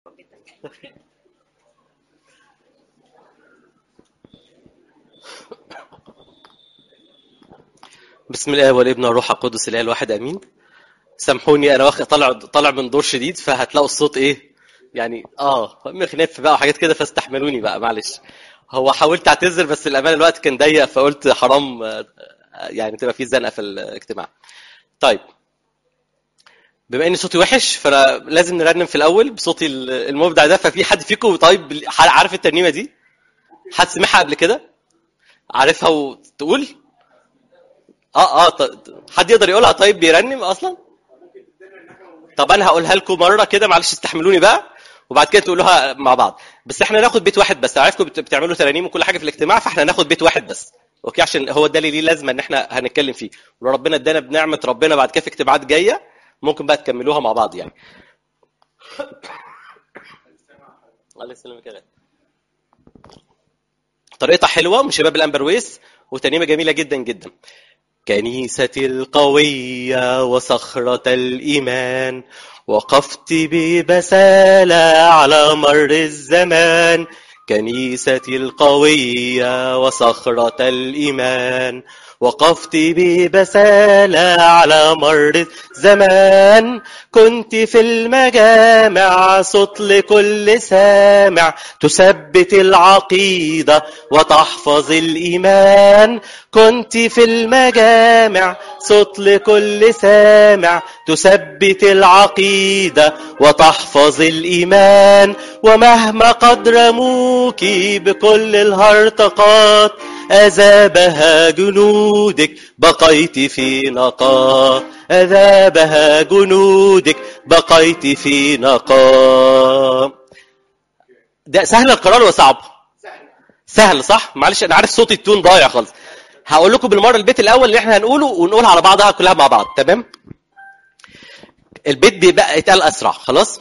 بسم الله والابن والروح القدس الاله الواحد امين سامحوني انا واخد طالع طالع من دور شديد فهتلاقوا الصوت ايه يعني اه مخنف بقى وحاجات كده فاستحملوني بقى معلش هو حاولت اعتذر بس الامانه الوقت كان ضيق فقلت حرام آه، يعني تبقى في زنقه في الاجتماع طيب بما ان صوتي وحش فانا لازم نرنم في الاول بصوتي المبدع ده ففي حد فيكم طيب عارف الترنيمه دي حد سمعها قبل كده عارفها وتقول اه اه ط- حد يقدر يقولها طيب بيرنم اصلا طب انا هقولها لكم مره كده معلش استحملوني بقى وبعد كده تقولوها مع بعض بس احنا ناخد بيت واحد بس عارفكم بت- بتعملوا ترانيم وكل حاجه في الاجتماع فاحنا ناخد بيت واحد بس اوكي عشان هو ده اللي ليه لازمه ان احنا هنتكلم فيه ولو ربنا ادانا بنعمه ربنا بعد كده في اجتماعات جايه ممكن بقى تكملوها مع بعض يعني الله يسلمك يا غالي. طريقتها حلوه من شباب الامبرويس وترنيمه جميله جدا جدا كنيستي القوية وصخرة الإيمان وقفت ببسالة على مر الزمان كنيستي القوية وصخرة الإيمان وقفت ببسالة على مر الزمان كنت في المجامع صوت لكل سامع تثبت العقيدة وتحفظ الإيمان كنت في المجامع صوت لكل سامع تثبت العقيدة وتحفظ الإيمان ومهما قد رموك بكل الهرطقات أذابها جنودك بقيت في نقاء أذابها جنودك بقيت في نقاء ده سهل القرار ولا صعب؟ سهل صح؟ معلش انا عارف صوتي التون ضايع خالص. هقول لكم بالمره البيت الاول اللي احنا هنقوله ونقولها على بعضها كلها مع بعض تمام؟ البيت بيبقى اتقال اسرع خلاص؟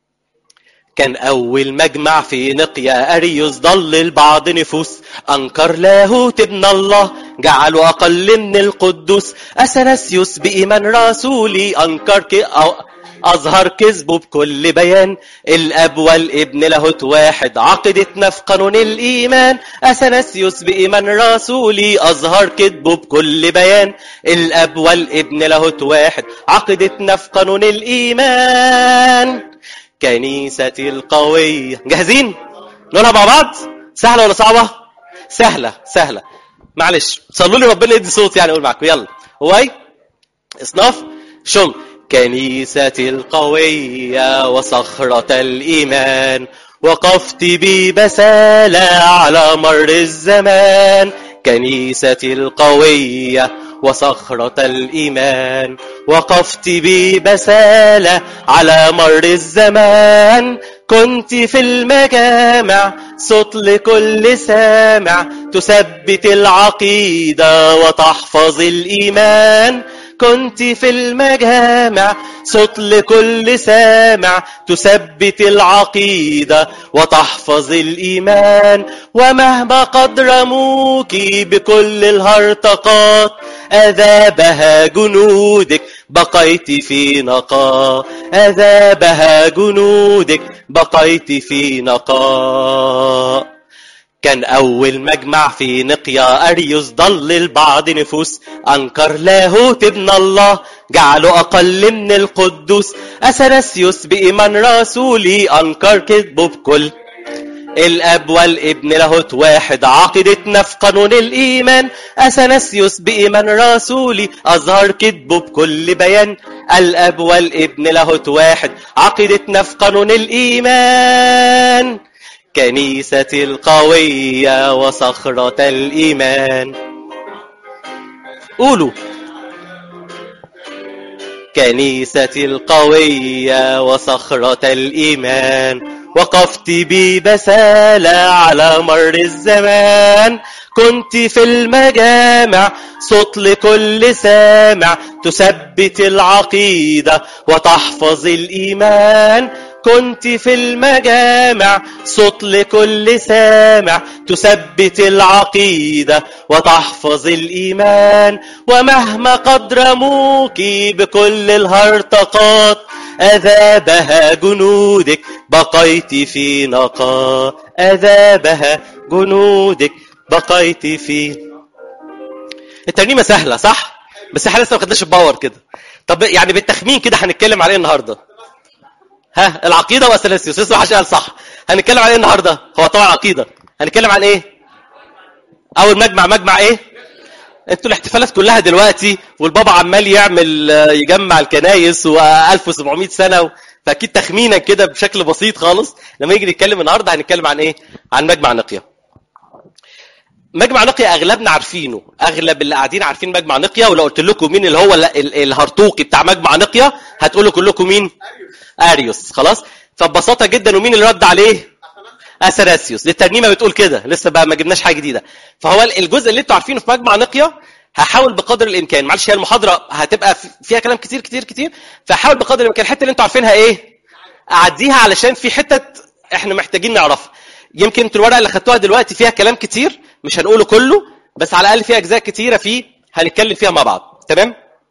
كان أول مجمع في نقيا أريوس ضل بعض نفوس أنكر لاهوت ابن الله جعله أقل من القدوس أثناسيوس بإيمان رسولي أنكر ك... أو... أظهر كذبه بكل بيان الأب والابن لاهوت واحد عقدتنا في قانون الإيمان أثناسيوس بإيمان رسولي أظهر كذبه بكل بيان الأب والابن لاهوت واحد عقدتنا في قانون الإيمان كنيستي القوية جاهزين؟ نقولها مع بعض؟ سهلة ولا صعبة؟ سهلة سهلة معلش صلوا لي ربنا يدي صوت يعني اقول معاكم يلا هواي اصناف شم كنيستي القوية وصخرة الإيمان وقفت ببسالة على مر الزمان كنيستي القوية وصخرة الإيمان وقفت ببسالة على مر الزمان كنت في المجامع صوت لكل سامع تثبت العقيدة وتحفظ الإيمان كنت في المجامع صوت لكل سامع تثبت العقيدة وتحفظ الإيمان ومهما قد رموك بكل الهرطقات أذابها جنودك بقيت في نقاء أذابها جنودك بقيت في نقاء كان أول مجمع في نقيا أريوس ضل البعض نفوس أنكر لاهوت ابن الله جعله أقل من القدوس أثناسيوس بإيمان رسولي أنكر كذبه بكل الأب والابن لاهوت واحد عقيدتنا في قانون الإيمان أثناسيوس بإيمان رسولي أظهر كذبه بكل بيان الأب والابن لاهوت واحد عقيدتنا في قانون الإيمان كنيستي القوية وصخرة الإيمان قولوا كنيستي القوية وصخرة الإيمان وقفت ببسالة على مر الزمان كنت في المجامع صوت لكل سامع تثبت العقيدة وتحفظ الإيمان كنت في المجامع صوت لكل سامع تثبت العقيدة وتحفظ الإيمان ومهما قد رموك بكل الهرطقات أذابها جنودك بقيت في نقاء أذابها جنودك بقيت في الترنيمة سهلة صح؟ بس احنا لسه ما خدناش الباور كده طب يعني بالتخمين كده هنتكلم على ايه النهارده؟ ها العقيدة وأثناسيوس لسه محدش قال صح هنتكلم على ايه النهارده؟ هو طبعا عقيدة هنتكلم عن ايه؟ أول مجمع مجمع ايه؟ انتوا الاحتفالات كلها دلوقتي والبابا عمال يعمل آه، يجمع الكنايس و1700 سنه و... فاكيد تخمينا كده بشكل بسيط خالص لما يجي نتكلم النهارده هنتكلم عن ايه؟ عن مجمع نقيه. مجمع نقيه اغلبنا عارفينه، اغلب اللي قاعدين عارفين مجمع نقيه ولو قلت لكم مين اللي هو ال- ال- الهرطوقي بتاع مجمع نقيه هتقولوا كلكم مين؟ اريوس خلاص؟ فببساطه جدا ومين اللي رد عليه؟ اثناسيوس دي الترنيمه بتقول كده لسه بقى ما جبناش حاجه جديده فهو الجزء اللي انتوا عارفينه في مجمع نقيه هحاول بقدر الامكان معلش هي المحاضره هتبقى في- فيها كلام كتير كتير كتير فحاول بقدر الامكان الحته اللي انتوا عارفينها ايه اعديها علشان في حتت احنا محتاجين نعرفها يمكن انتوا الورقه اللي خدتوها دلوقتي فيها كلام كتير مش هنقوله كله بس على الاقل فيها اجزاء كتيره فيه هنتكلم فيها مع بعض تمام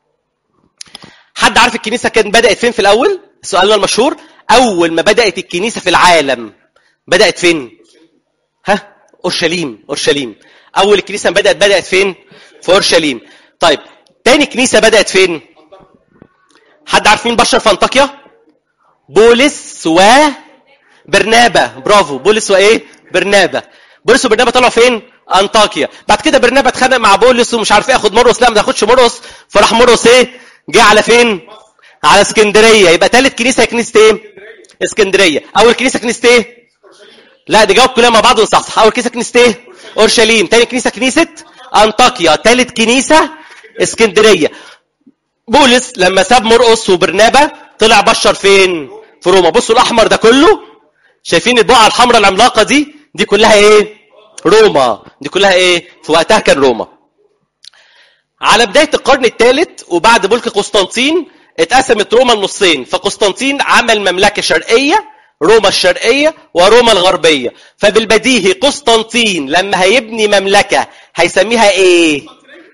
حد عارف الكنيسه كانت بدات فين في الاول سؤالنا المشهور اول ما بدات الكنيسه في العالم بدات فين ها اورشليم اورشليم اول الكنيسه بدات بدات فين في اورشليم طيب تاني كنيسه بدات فين حد عارف مين بشر في انطاكيا بولس و برنابا برافو بولس وايه برنابا بولس وبرنابا طلعوا فين انطاكيا بعد كده برنابا اتخانق مع بولس ومش عارف ايه ياخد مرقس لا ما تاخدش مرقس فراح مرقس ايه جه على فين على اسكندريه يبقى ثالث كنيسه هي كنيسه ايه اسكندريه اول كنيسه كنيسه ايه لا دي جاوب كلها مع بعض ونصحصح اول كنيسه كنيسه ايه اورشليم تاني كنيسه كنيسه انطاكيا تالت كنيسه اسكندريه بولس لما ساب مرقس وبرنابا طلع بشر فين في روما بصوا الاحمر ده كله شايفين البقعه الحمراء العملاقه دي دي كلها ايه روما دي كلها ايه في وقتها كان روما على بدايه القرن الثالث وبعد ملك قسطنطين اتقسمت روما لنصين فقسطنطين عمل مملكه شرقيه روما الشرقيه وروما الغربيه فبالبديهي قسطنطين لما هيبني مملكه هيسميها ايه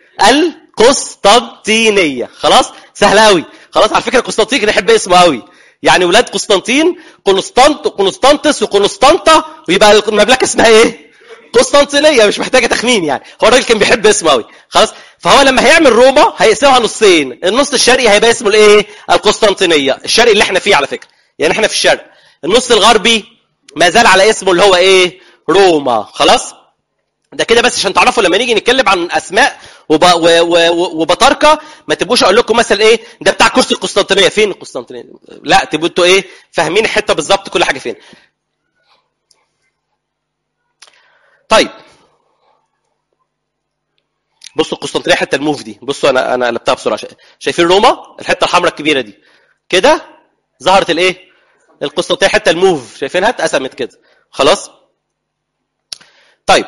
القسطنطينيه خلاص سهل قوي خلاص على فكره قسطنطين كان يحب اسمه قوي يعني ولاد قسطنطين قنسطنط وقنسطنطس وقنسطنطه ويبقى المملكه اسمها ايه قسطنطينيه مش محتاجه تخمين يعني هو الراجل كان بيحب اسمه قوي خلاص فهو لما هيعمل روما هيقسمها نصين النص الشرقي هيبقى اسمه الايه القسطنطينيه الشرقي اللي احنا فيه على فكره يعني احنا في الشرق النص الغربي ما زال على اسمه اللي هو ايه روما خلاص ده كده بس عشان تعرفوا لما نيجي نتكلم عن اسماء وب... و... و... و- وبطاركه ما تبقوش اقول لكم مثلا ايه ده بتاع كرسي القسطنطينيه فين القسطنطينيه لا تبقوا انتوا ايه فاهمين الحته بالظبط كل حاجه فين طيب بصوا القسطنطينيه حتى الموف دي بصوا انا انا قلبتها بسرعه شا- شايفين روما الحته الحمراء الكبيره دي كده ظهرت الايه القسطنطينيه حتى الموف شايفينها اتقسمت كده خلاص طيب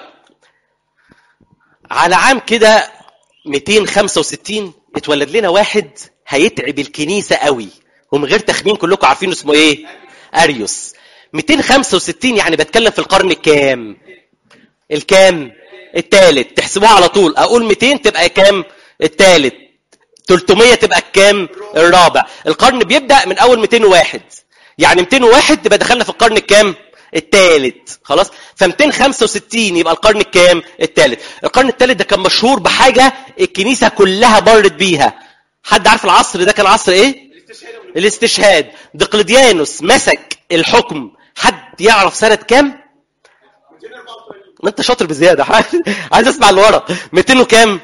على عام كده 265 اتولد لنا واحد هيتعب الكنيسه قوي ومن غير تخمين كلكم عارفين اسمه ايه اريوس 265 يعني بتكلم في القرن الكام الكام الثالث تحسبوها على طول اقول 200 تبقى كام الثالث 300 تبقى الكام الرابع القرن بيبدا من اول 201 يعني 201 تبقى دخلنا في القرن الكام الثالث خلاص ف 265 يبقى القرن الكام الثالث القرن الثالث ده كان مشهور بحاجه الكنيسه كلها مرت بيها حد عارف العصر ده كان عصر ايه الاستشهاد دقلديانوس مسك الحكم حد يعرف سنه كام ما انت شاطر بزياده عايز اسمع اللي ورا 200 وكام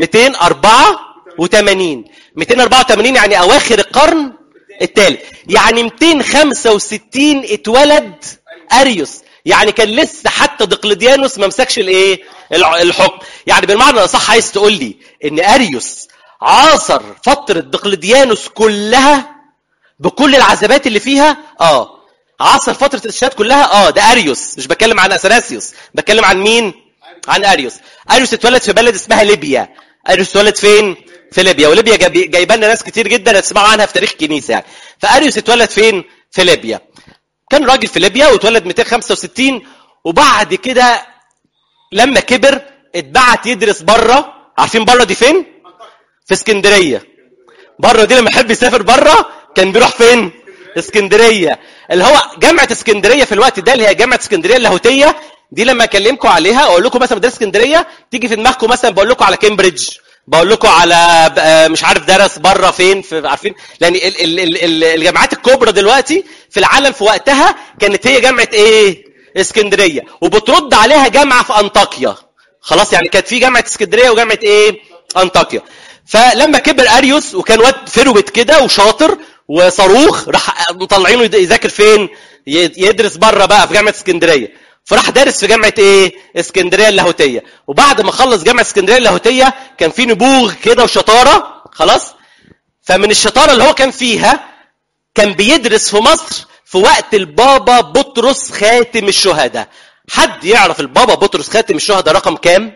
284 284 يعني اواخر القرن الثالث يعني 265 اتولد اريوس يعني كان لسه حتى دقلديانوس ما مسكش الايه الع- الحكم يعني بالمعنى الاصح عايز تقول لي ان اريوس عاصر فتره دقلديانوس كلها بكل العذابات اللي فيها اه عاصر فتره الاستشهاد كلها اه ده اريوس مش بتكلم عن اثناسيوس بتكلم عن مين عن اريوس اريوس اتولد في بلد اسمها ليبيا اريوس اتولد فين في ليبيا وليبيا جايب- جايبه لنا ناس كتير جدا هتسمعوا عنها في تاريخ الكنيسه يعني فاريوس اتولد فين في ليبيا كان راجل في ليبيا واتولد 265 وبعد كده لما كبر اتبعت يدرس بره عارفين بره دي فين في اسكندريه بره دي لما يحب يسافر بره كان بيروح فين اسكندريه اللي هو جامعه اسكندريه في الوقت ده اللي هي جامعه اسكندريه اللاهوتيه دي لما اكلمكم عليها اقول لكم مثلا مدرسه اسكندريه تيجي في دماغكم مثلا بقول لكم على كامبريدج بقول لكم على آه، مش عارف درس بره فين في عارفين لان ال- ال- ال- ال- الجامعات الكبرى دلوقتي في العالم في وقتها كانت هي جامعه ايه اسكندريه وبترد عليها جامعه في انطاكيا خلاص يعني كانت في جامعه اسكندريه وجامعه ايه انطاكيا فلما كبر اريوس وكان واد فروت كده وشاطر وصاروخ راح مطلعينه يد- يذاكر فين ي- يدرس بره بقى في جامعه اسكندريه فراح دارس في جامعه ايه اسكندريه اللاهوتيه وبعد ما خلص جامعه اسكندريه اللاهوتيه كان في نبوغ كده وشطاره خلاص فمن الشطاره اللي هو كان فيها كان بيدرس في مصر في وقت البابا بطرس خاتم الشهداء حد يعرف البابا بطرس خاتم الشهداء رقم كام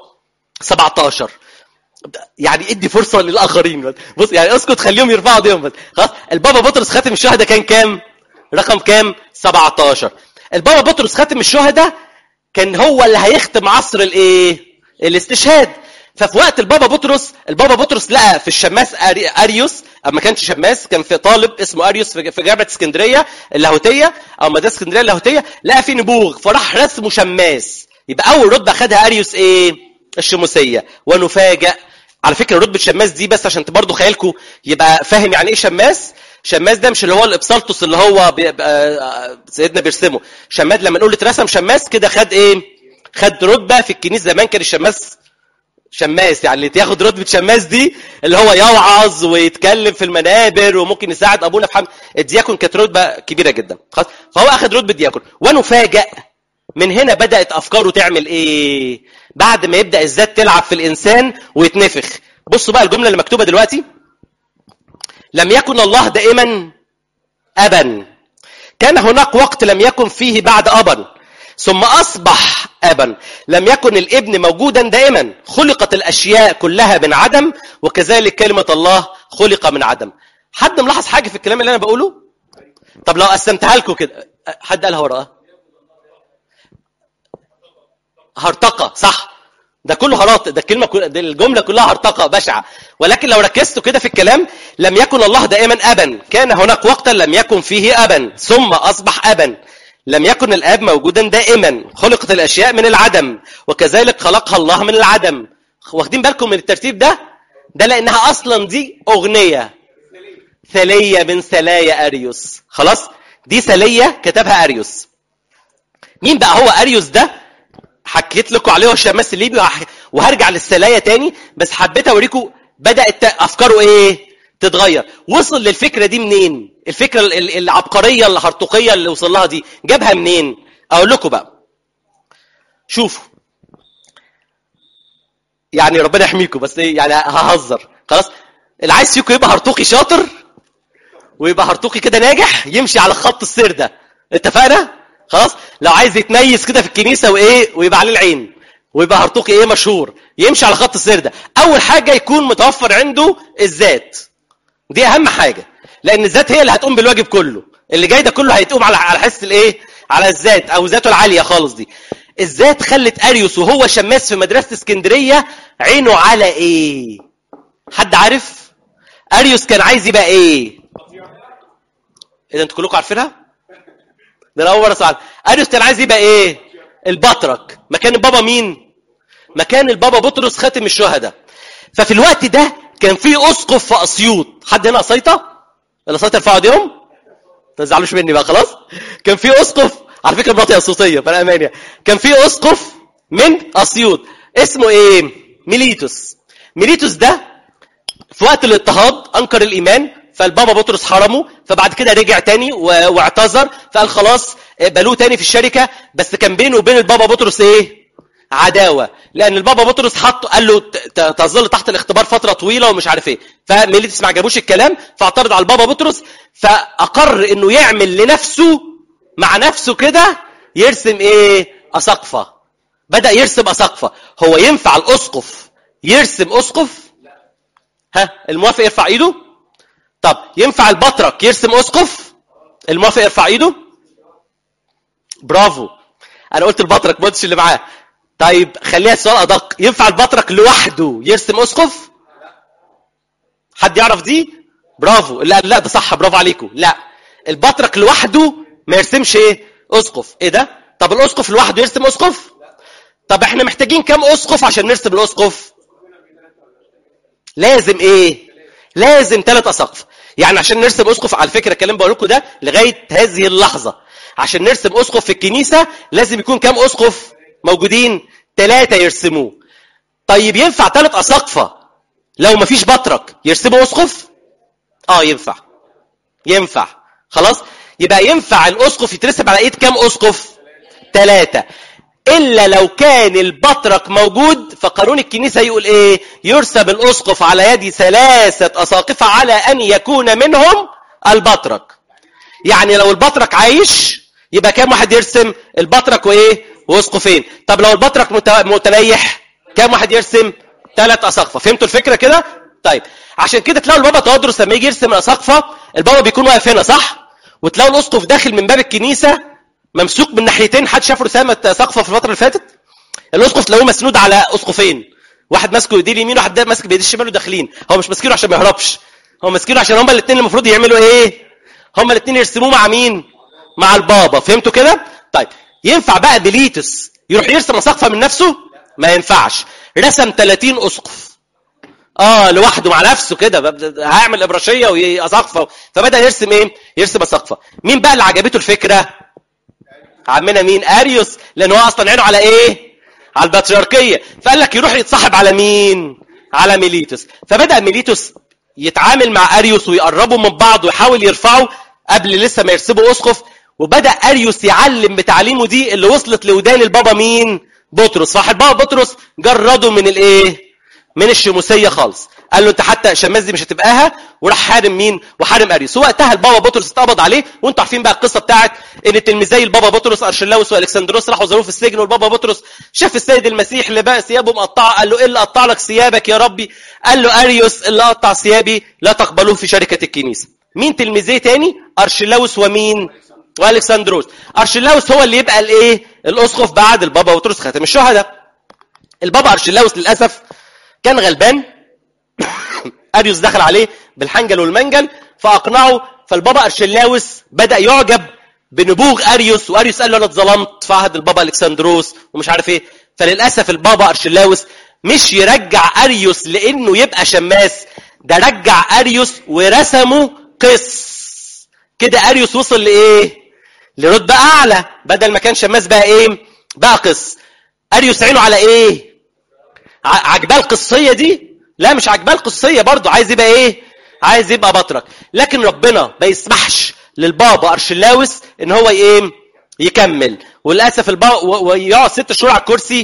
17 يعني ادي فرصه للاخرين بس بص يعني اسكت خليهم يرفعوا ايديهم بس خلاص البابا بطرس خاتم الشهداء كان كام رقم كام 17 البابا بطرس خاتم الشهداء كان هو اللي هيختم عصر الايه الاستشهاد ففي وقت البابا بطرس البابا بطرس لقى في الشماس أري- اريوس أو ما كانش شماس كان في طالب اسمه اريوس في في جامعه اسكندريه اللاهوتيه او مدرسه اسكندريه اللاهوتيه لقى في نبوغ فراح رسمه شماس يبقى اول رتبه خدها اريوس ايه الشموسيه ونفاجئ على فكره رتبه شماس دي بس عشان برضه خيالكم يبقى فاهم يعني ايه شماس شماس ده مش اللي هو الابسلطس اللي هو بيبقى سيدنا بيرسمه شماد لما نقول اترسم شماس كده خد ايه خد رتبه في الكنيسه زمان كان الشماس شماس يعني اللي تاخد رتبه شماس دي اللي هو يوعظ ويتكلم في المنابر وممكن يساعد ابونا في حمل الدياكون كانت رتبه كبيره جدا خلاص فهو اخذ رتبه دياكون ونفاجئ من هنا بدات افكاره تعمل ايه بعد ما يبدا الذات تلعب في الانسان ويتنفخ بصوا بقى الجمله اللي مكتوبه دلوقتي لم يكن الله دائما ابا كان هناك وقت لم يكن فيه بعد ابا ثم اصبح ابا لم يكن الابن موجودا دائما خلقت الاشياء كلها من عدم وكذلك كلمه الله خلق من عدم حد ملاحظ حاجه في الكلام اللي انا بقوله طب لو قسمتها لكم كده حد قالها وراها هرطقه صح ده كله هراط ده الكلمه كل... ده الجمله كلها هرطقه بشعه ولكن لو ركزتوا كده في الكلام لم يكن الله دائما ابا كان هناك وقتا لم يكن فيه ابا ثم اصبح ابا لم يكن الاب موجودا دائما خلقت الاشياء من العدم وكذلك خلقها الله من العدم واخدين بالكم من الترتيب ده ده لانها اصلا دي اغنيه ثليه من ثلايا اريوس خلاص دي ثليه كتبها اريوس مين بقى هو اريوس ده حكيت لكم عليه هو الشماس الليبي وهح- وهرجع للسلايه تاني بس حبيت اوريكم بدات افكاره ايه تتغير وصل للفكره دي منين الفكره ال- ال- العبقريه الهرطقيه اللي وصل لها دي جابها منين اقول لكم بقى شوفوا يعني ربنا يحميكم بس ايه يعني ههزر خلاص اللي عايز فيكم يبقى هرطوقي شاطر ويبقى هرطوقي كده ناجح يمشي على خط السير ده اتفقنا خلاص لو عايز يتميز كده في الكنيسه وايه ويبقى عليه العين ويبقى هرطوقي ايه مشهور يمشي على خط السير ده اول حاجه يكون متوفر عنده الذات دي اهم حاجه لان الذات هي اللي هتقوم بالواجب كله اللي جاي ده كله هيتقوم على على حس الايه على الذات او ذاته العاليه خالص دي الذات خلت اريوس وهو شماس في مدرسه اسكندريه عينه على ايه حد عارف اريوس كان عايز يبقى ايه اذا انتوا كلكم عارفينها ده انا اول مره اسمع اريوس كان عايز يبقى ايه البطرك مكان البابا مين مكان البابا بطرس خاتم الشهداء ففي الوقت ده كان في اسقف في اسيوط حد هنا قصيطه القصيطه يرفعوا ايديهم ما تزعلوش مني بقى خلاص كان في اسقف على فكره مراتي اسيوطيه فانا امانيا كان في اسقف من اسيوط اسمه ايه ميليتوس ميليتوس ده في وقت الاضطهاد انكر الايمان فالبابا بطرس حرمه فبعد كده رجع تاني و- واعتذر فقال خلاص بلوه تاني في الشركه بس كان بينه وبين البابا بطرس ايه عداوه لان البابا بطرس حطه قال له ت- ت- تظل تحت الاختبار فتره طويله ومش عارف ايه فميليتس ما عجبوش الكلام فاعترض على البابا بطرس فاقر انه يعمل لنفسه مع نفسه كده يرسم ايه اساقفه بدا يرسم اساقفه هو ينفع الاسقف يرسم اسقف ها الموافق يرفع ايده طب ينفع البطرك يرسم اسقف الموافق يرفع ايده برافو انا قلت البطرك ما قلتش اللي معاه طيب خليها السؤال ادق ينفع البطرك لوحده يرسم اسقف حد يعرف دي برافو لا لا ده صح برافو عليكم لا البطرك لوحده ما يرسمش ايه اسقف ايه ده طب الاسقف لوحده يرسم اسقف طب احنا محتاجين كام اسقف عشان نرسم الاسقف لازم ايه لازم ثلاث اساقف يعني عشان نرسم اسقف على فكره الكلام بقول لكم ده لغايه هذه اللحظه عشان نرسم اسقف في الكنيسه لازم يكون كام اسقف موجودين ثلاثه يرسموه طيب ينفع ثلاث اساقفه لو مفيش بطرك يرسموا اسقف اه ينفع ينفع خلاص يبقى ينفع الاسقف يترسم على ايد كام اسقف ثلاثه الا لو كان البطرك موجود فقانون الكنيسه يقول ايه يرسم الاسقف على يد ثلاثه اساقفه على ان يكون منهم البطرك يعني لو البطرك عايش يبقى كام واحد يرسم البطرك وايه واسقفين طب لو البطرك مت- متليح كام واحد يرسم ثلاث اساقفه فهمتوا الفكره كده طيب عشان كده تلاقوا البابا تودرس لما يجي يرسم الاساقفه البابا بيكون واقف هنا صح وتلاقوا الاسقف داخل من باب الكنيسه ممسوك من ناحيتين حد شاف رسامه سقفه في الفتره اللي فاتت الاسقف تلاقوه مسنود على اسقفين واحد ماسكه بايديه اليمين وواحد ده ماسك بايديه الشمال وداخلين هو مش ماسكينه عشان ما يهربش هو ماسكينه عشان هما الاثنين المفروض يعملوا ايه هما الاثنين يرسموه مع مين مع البابا فهمتوا كده طيب ينفع بقى بليتس يروح يرسم سقفه من نفسه ما ينفعش رسم 30 اسقف اه لوحده مع نفسه كده بب- هيعمل ابراشيه وسقفه فبدا يرسم ايه يرسم سقفه مين بقى اللي عجبته الفكره عمنا مين اريوس لان هو اصلا عينه على ايه على البطريركيه فقال لك يروح يتصاحب على مين على ميليتوس فبدا ميليتوس يتعامل مع اريوس ويقربوا من بعض ويحاول يرفعوا قبل لسه ما يرسبوا اسقف وبدا اريوس يعلم بتعليمه دي اللي وصلت لودان البابا مين بطرس راح البابا بطرس جرده من الايه من الشموسيه خالص قال له انت حتى شماس دي مش هتبقاها وراح حارم مين وحارم اريوس وقتها البابا بطرس اتقبض عليه وانتوا عارفين بقى القصه بتاعت ان تلميذي البابا بطرس ارشلاوس والكسندروس راحوا زاروه في السجن والبابا بطرس شاف السيد المسيح اللي بقى ثيابه مقطعه قال له ايه اللي قطع لك ثيابك يا ربي قال له اريوس اللي قطع ثيابي لا تقبلوه في شركه الكنيسه مين تلميذيه تاني ارشلاوس ومين والكسندروس ارشلاوس هو اللي يبقى الايه الاسقف بعد البابا بطرس خاتم الشهداء البابا ارشلاوس للاسف كان غلبان اريوس دخل عليه بالحنجل والمنجل فاقنعه فالبابا ارشلاوس بدا يعجب بنبوغ اريوس واريوس قال له انا اتظلمت في عهد البابا الكسندروس ومش عارف ايه فللاسف البابا ارشلاوس مش يرجع اريوس لانه يبقى شماس ده رجع اريوس ورسمه قس كده اريوس وصل لايه لرتبه اعلى بدل ما كان شماس بقى ايه بقى قس اريوس عينه على ايه ع- عجباه القصيه دي لا مش عجباه القصيه برضه عايز يبقى ايه عايز يبقى بطرك لكن ربنا ما يسمحش للبابا ارشلاوس ان هو ايه يكمل وللاسف البابا و- ويقعد ست شهور على الكرسي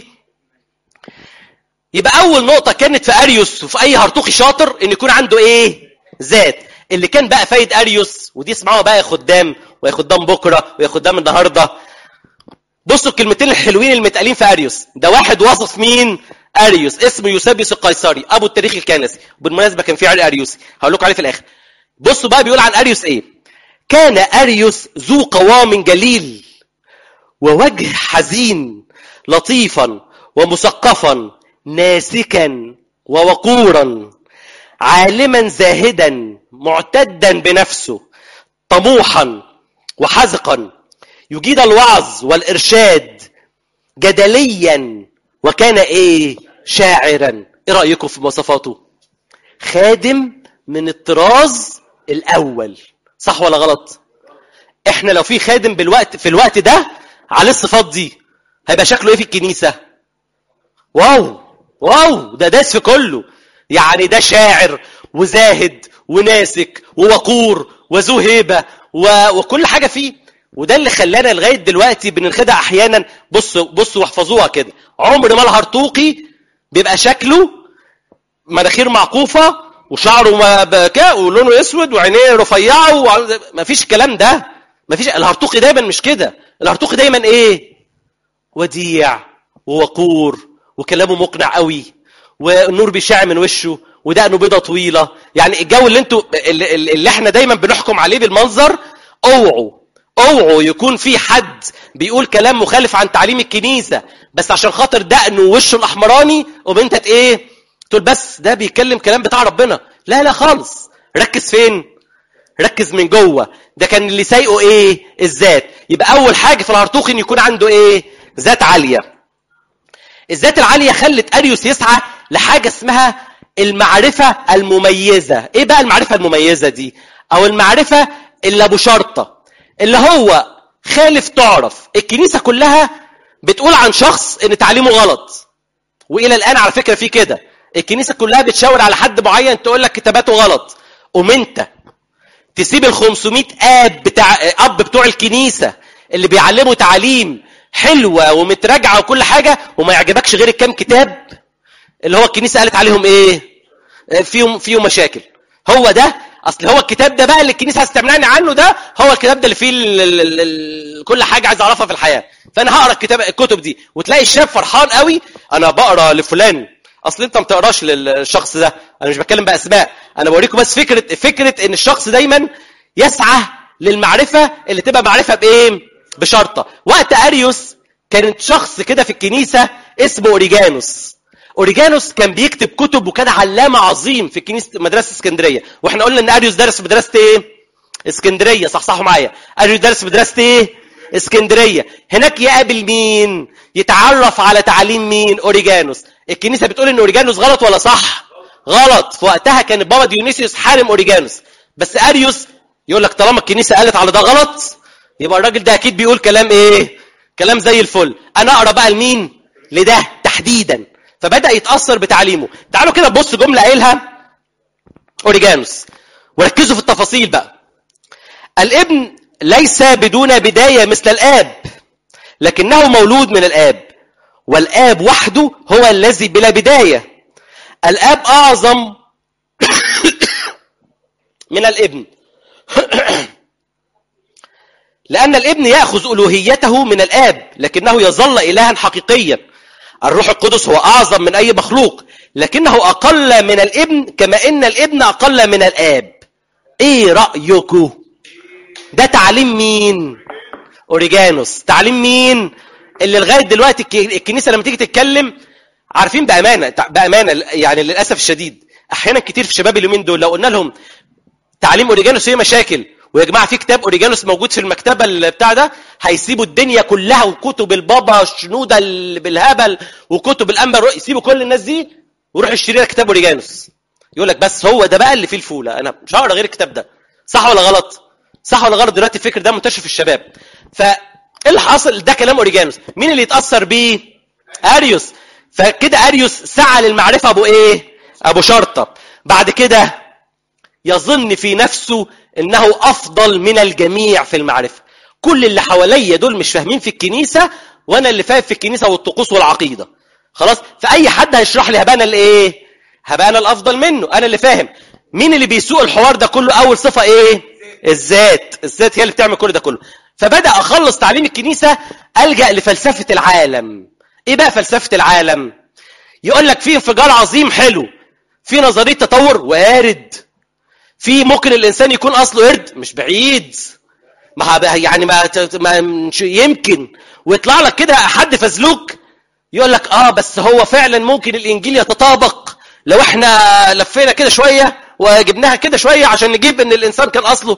يبقى اول نقطه كانت في اريوس وفي اي هرطوخي شاطر ان يكون عنده ايه ذات اللي كان بقى فايد اريوس ودي اسمعوها بقى يا خدام ويا خدام بكره ويا خدام النهارده بصوا الكلمتين الحلوين المتقالين في اريوس ده واحد وصف مين اريوس اسمه يوسابيوس القيصري ابو التاريخ الكنسي بالمناسبه كان في علي اريوسي هقول لكم عليه في الاخر بصوا بقى بيقول عن اريوس ايه كان اريوس ذو قوام جليل ووجه حزين لطيفا ومثقفا ناسكا ووقورا عالما زاهدا معتدا بنفسه طموحا وحذقا يجيد الوعظ والارشاد جدليا وكان ايه شاعرا ايه رايكم في مواصفاته خادم من الطراز الاول صح ولا غلط احنا لو في خادم بالوقت في الوقت ده على الصفات دي هيبقى شكله ايه في الكنيسه واو واو ده داس في كله يعني ده شاعر وزاهد وناسك ووقور وذو هيبه و... وكل حاجه فيه وده اللي خلانا لغايه دلوقتي بننخدع احيانا بصوا بصوا واحفظوها كده عمر ما الهرطوقي بيبقى شكله مناخير معقوفه وشعره ما بكاء ولونه اسود وعينيه رفيعه وع- مفيش الكلام ده مفيش الهرطوقي دايما مش كده الهرطوقي دايما ايه وديع ووقور وكلامه مقنع قوي والنور بيشع من وشه ودقنه بيضه طويله يعني الجو اللي انتوا اللي, اللي احنا دايما بنحكم عليه بالمنظر اوعوا اوعوا يكون في حد بيقول كلام مخالف عن تعليم الكنيسه بس عشان خاطر دقنه ووشه الاحمراني قوم انت ت- ايه تقول بس ده بيتكلم كلام بتاع ربنا لا لا خالص ركز فين ركز من جوه ده كان اللي سايقه ايه الذات يبقى اول حاجه في الهرطوخ ان يكون عنده ايه ذات عاليه الذات العاليه خلت اريوس يسعى لحاجه اسمها المعرفه المميزه ايه بقى المعرفه المميزه دي او المعرفه اللي ابو شرطه اللي هو خالف تعرف الكنيسه كلها بتقول عن شخص ان تعليمه غلط والى الان على فكره في كده الكنيسه كلها بتشاور على حد معين تقول لك كتاباته غلط قوم انت تسيب ال 500 اب بتاع اب بتوع الكنيسه اللي بيعلموا تعليم حلوه ومتراجعه وكل حاجه وما يعجبكش غير الكام كتاب اللي هو الكنيسه قالت عليهم ايه فيهم فيهم مشاكل هو ده اصل هو الكتاب ده بقى اللي الكنيسه هتستمنعني عنه ده هو الكتاب ده اللي فيه ال ال ال ال كل حاجه عايز اعرفها في الحياه فانا هقرا الكتاب الكتب دي وتلاقي الشاب فرحان قوي انا بقرا لفلان اصل انت ما بتقراش للشخص ده انا مش بتكلم باسماء انا بوريكم بس فكره فكره ان الشخص دايما يسعى للمعرفه اللي تبقى معرفه بايه بشرطه وقت اريوس كانت شخص كده في الكنيسه اسمه اوريجانوس اوريجانوس كان بيكتب كتب وكان علامه عظيم في كنيسه مدرسه اسكندريه واحنا قلنا ان اريوس درس في مدرسه ايه اسكندريه صح صح معايا اريوس درس في مدرسه ايه اسكندريه هناك يقابل مين يتعرف على تعليم مين اوريجانوس الكنيسه بتقول ان اوريجانوس غلط ولا صح غلط في وقتها كان بابا ديونيسيوس حارم اوريجانوس بس اريوس يقول لك طالما الكنيسه قالت على ده غلط يبقى الراجل ده اكيد بيقول كلام ايه كلام زي الفل انا اقرا بقى لمين لده تحديدا فبدا يتاثر بتعليمه تعالوا كده بص جمله قايلها اوريجانوس وركزوا في التفاصيل بقى الابن ليس بدون بدايه مثل الاب لكنه مولود من الاب والاب وحده هو الذي بلا بدايه الاب اعظم من الابن لأن الابن يأخذ ألوهيته من الآب لكنه يظل إلها حقيقيا الروح القدس هو أعظم من أي مخلوق لكنه أقل من الابن كما إن الابن أقل من الآب إيه رأيكم ده تعليم مين أوريجانوس تعليم مين اللي لغاية دلوقتي الكنيسة لما تيجي تتكلم عارفين بأمانة بأمانة يعني للأسف الشديد أحيانا كتير في شباب اليومين دول لو قلنا لهم تعليم أوريجانوس هي مشاكل ويا جماعه في كتاب اوريجانوس موجود في المكتبه اللي بتاع ده هيسيبوا الدنيا كلها وكتب البابا شنوده اللي بالهبل وكتب الانبا يسيبوا كل الناس دي ويروح يشتري لك كتاب اوريجانوس يقول لك بس هو ده بقى اللي فيه الفوله انا مش هقرا غير الكتاب ده صح ولا غلط صح ولا غلط دلوقتي الفكر ده منتشر في الشباب فايه اللي حاصل ده كلام اوريجانوس مين اللي يتاثر بيه اريوس فكده اريوس سعى للمعرفه ابو ايه ابو شرطه بعد كده يظن في نفسه انه افضل من الجميع في المعرفه كل اللي حواليا دول مش فاهمين في الكنيسه وانا اللي فاهم في الكنيسه والطقوس والعقيده خلاص فاي حد هيشرح لي هبقى انا الايه هبقى انا الافضل منه انا اللي فاهم مين اللي بيسوق الحوار ده كله اول صفه ايه الذات الذات هي اللي بتعمل كل ده كله فبدا اخلص تعليم الكنيسه الجا لفلسفه العالم ايه بقى فلسفه العالم يقول لك في انفجار عظيم حلو في نظريه تطور وارد في ممكن الانسان يكون اصله قرد مش بعيد ما يعني ما, ما يمكن ويطلع لك كده حد فزلوك يقول لك اه بس هو فعلا ممكن الانجيل يتطابق لو احنا لفينا كده شويه وجبناها كده شويه عشان نجيب ان الانسان كان اصله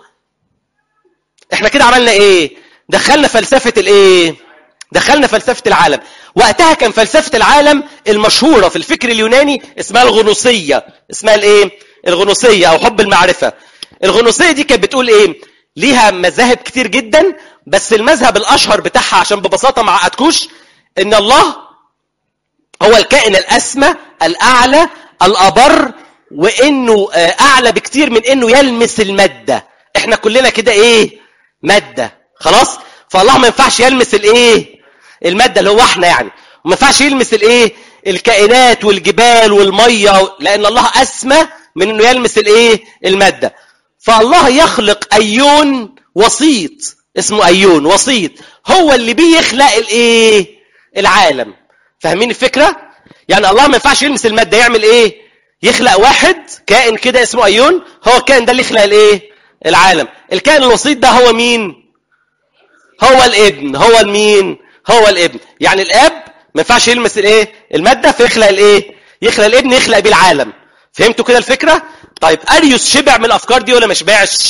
احنا كده عملنا ايه دخلنا فلسفه الايه دخلنا فلسفه العالم وقتها كان فلسفه العالم المشهوره في الفكر اليوناني اسمها الغنوصيه اسمها الايه الغنوصية أو حب المعرفة الغنوصية دي كانت بتقول إيه ليها مذاهب كتير جدا بس المذهب الأشهر بتاعها عشان ببساطة ما عقدكوش إن الله هو الكائن الأسمى الأعلى الأبر وإنه أعلى بكتير من إنه يلمس المادة إحنا كلنا كده إيه مادة خلاص فالله ما ينفعش يلمس الإيه المادة اللي هو إحنا يعني وما ينفعش يلمس الإيه الكائنات والجبال والمية لأن الله أسمى من انه يلمس الايه الماده فالله يخلق ايون وسيط اسمه ايون وسيط هو اللي بيخلق الايه العالم فاهمين الفكره يعني الله ما ينفعش يلمس الماده يعمل ايه يخلق واحد كائن كده اسمه ايون هو الكائن ده اللي يخلق الايه العالم الكائن الوسيط ده هو مين هو الابن هو المين هو الابن يعني الاب ما ينفعش يلمس الايه الماده فيخلق الايه يخلق الابن يخلق بيه العالم فهمتوا كده الفكره طيب اريوس شبع من الافكار دي ولا ما شبعش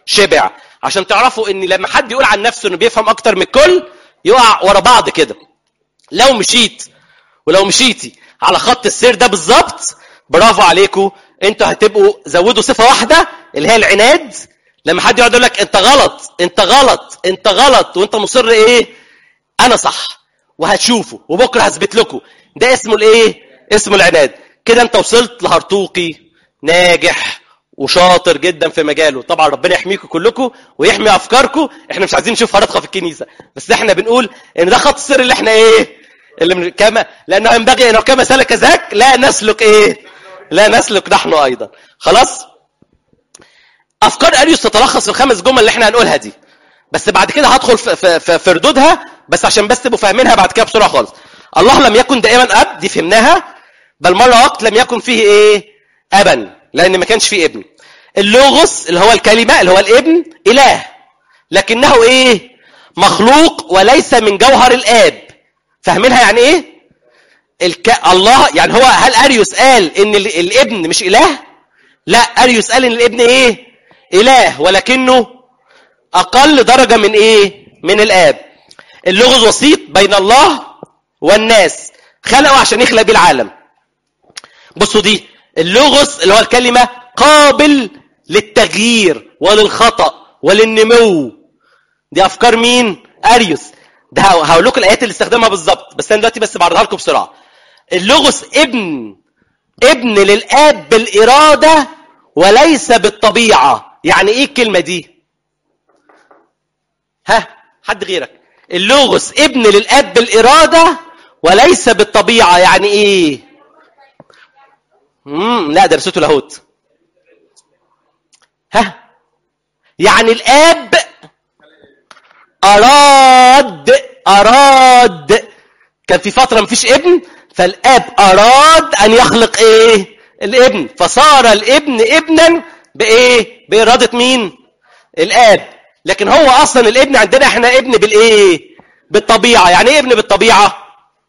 شبع عشان تعرفوا ان لما حد يقول عن نفسه انه بيفهم اكتر من الكل يقع ورا بعض كده لو مشيت ولو مشيتي على خط السير ده بالظبط برافو عليكم انتوا هتبقوا زودوا صفه واحده اللي هي العناد لما حد يقعد يقول لك انت غلط انت غلط انت غلط وانت مصر ايه انا صح وهتشوفوا وبكره هثبت لكم ده اسمه الايه اسمه العناد كده انت وصلت لهرطوقي ناجح وشاطر جدا في مجاله طبعا ربنا يحميكم كلكم ويحمي افكاركم احنا مش عايزين نشوف هرطقه في الكنيسه بس احنا بنقول ان ده خط السر اللي احنا ايه اللي من كما لانه ينبغي انه كما سلك ذاك لا نسلك ايه لا نسلك نحن ايضا خلاص افكار اريوس تتلخص في الخمس جمل اللي احنا هنقولها دي بس بعد كده هدخل في, في, في, في ردودها بس عشان بس تبقوا فاهمينها بعد كده بسرعه خالص الله لم يكن دائما اب دي فهمناها بل مره وقت لم يكن فيه ايه ابا لان ما كانش فيه ابن اللوغوس اللي هو الكلمه اللي هو الابن اله لكنه ايه مخلوق وليس من جوهر الاب فاهمينها يعني ايه الك... الله يعني هو هل اريوس قال ان ال- الابن مش اله لا اريوس قال ان الابن ايه اله ولكنه اقل درجه من ايه من الاب اللغز وسيط بين الله والناس خلقه عشان يخلق بيه العالم بصوا دي اللغز اللي هو الكلمه قابل للتغيير وللخطا وللنمو دي افكار مين اريوس ده هقول لكم الايات اللي استخدمها بالظبط بس انا دلوقتي بس بعرضها لكم بسرعه اللغز ابن ابن للاب بالاراده وليس بالطبيعه يعني ايه الكلمه دي ها حد غيرك اللغز ابن للاب بالاراده وليس بالطبيعه يعني ايه امم لا درسته لاهوت ها يعني الاب اراد اراد كان في فتره مفيش ابن فالاب اراد ان يخلق ايه الابن فصار الابن ابنا بايه باراده مين الاب لكن هو اصلا الابن عندنا احنا ابن بالايه بالطبيعه يعني ايه ابن بالطبيعه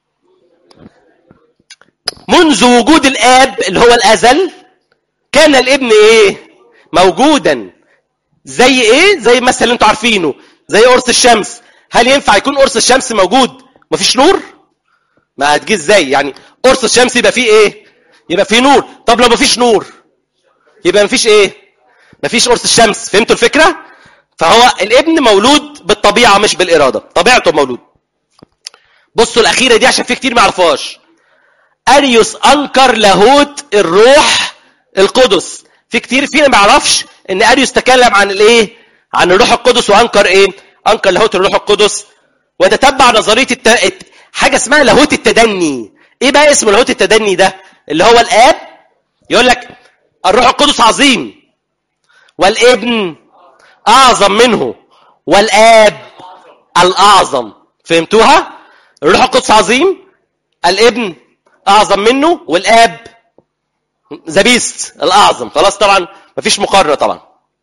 منذ وجود الاب اللي هو الازل كان الابن ايه موجودا زي ايه زي مثلا اللي انتوا عارفينه زي قرص الشمس هل ينفع يكون قرص الشمس موجود مفيش نور ما هتجي ازاي يعني قرص الشمس يبقى فيه ايه يبقى فيه نور طب لو مفيش نور يبقى مفيش ايه مفيش قرص الشمس فهمتوا الفكره فهو الابن مولود بالطبيعه مش بالاراده طبيعته مولود بصوا الاخيره دي عشان في كتير ما يعرفوهاش اريوس انكر لاهوت الروح القدس في كتير فينا ما يعرفش ان اريوس تكلم عن الايه عن الروح القدس وانكر ايه انكر لاهوت الروح القدس وتتبع نظريه الت... الت- حاجه اسمها لاهوت التدني ايه بقى اسم لاهوت التدني ده اللي هو الاب يقول لك الروح القدس عظيم والابن اعظم منه والاب الاعظم فهمتوها الروح القدس عظيم الابن اعظم منه والاب ذا بيست الاعظم خلاص طبعا مفيش مقارنه طبعا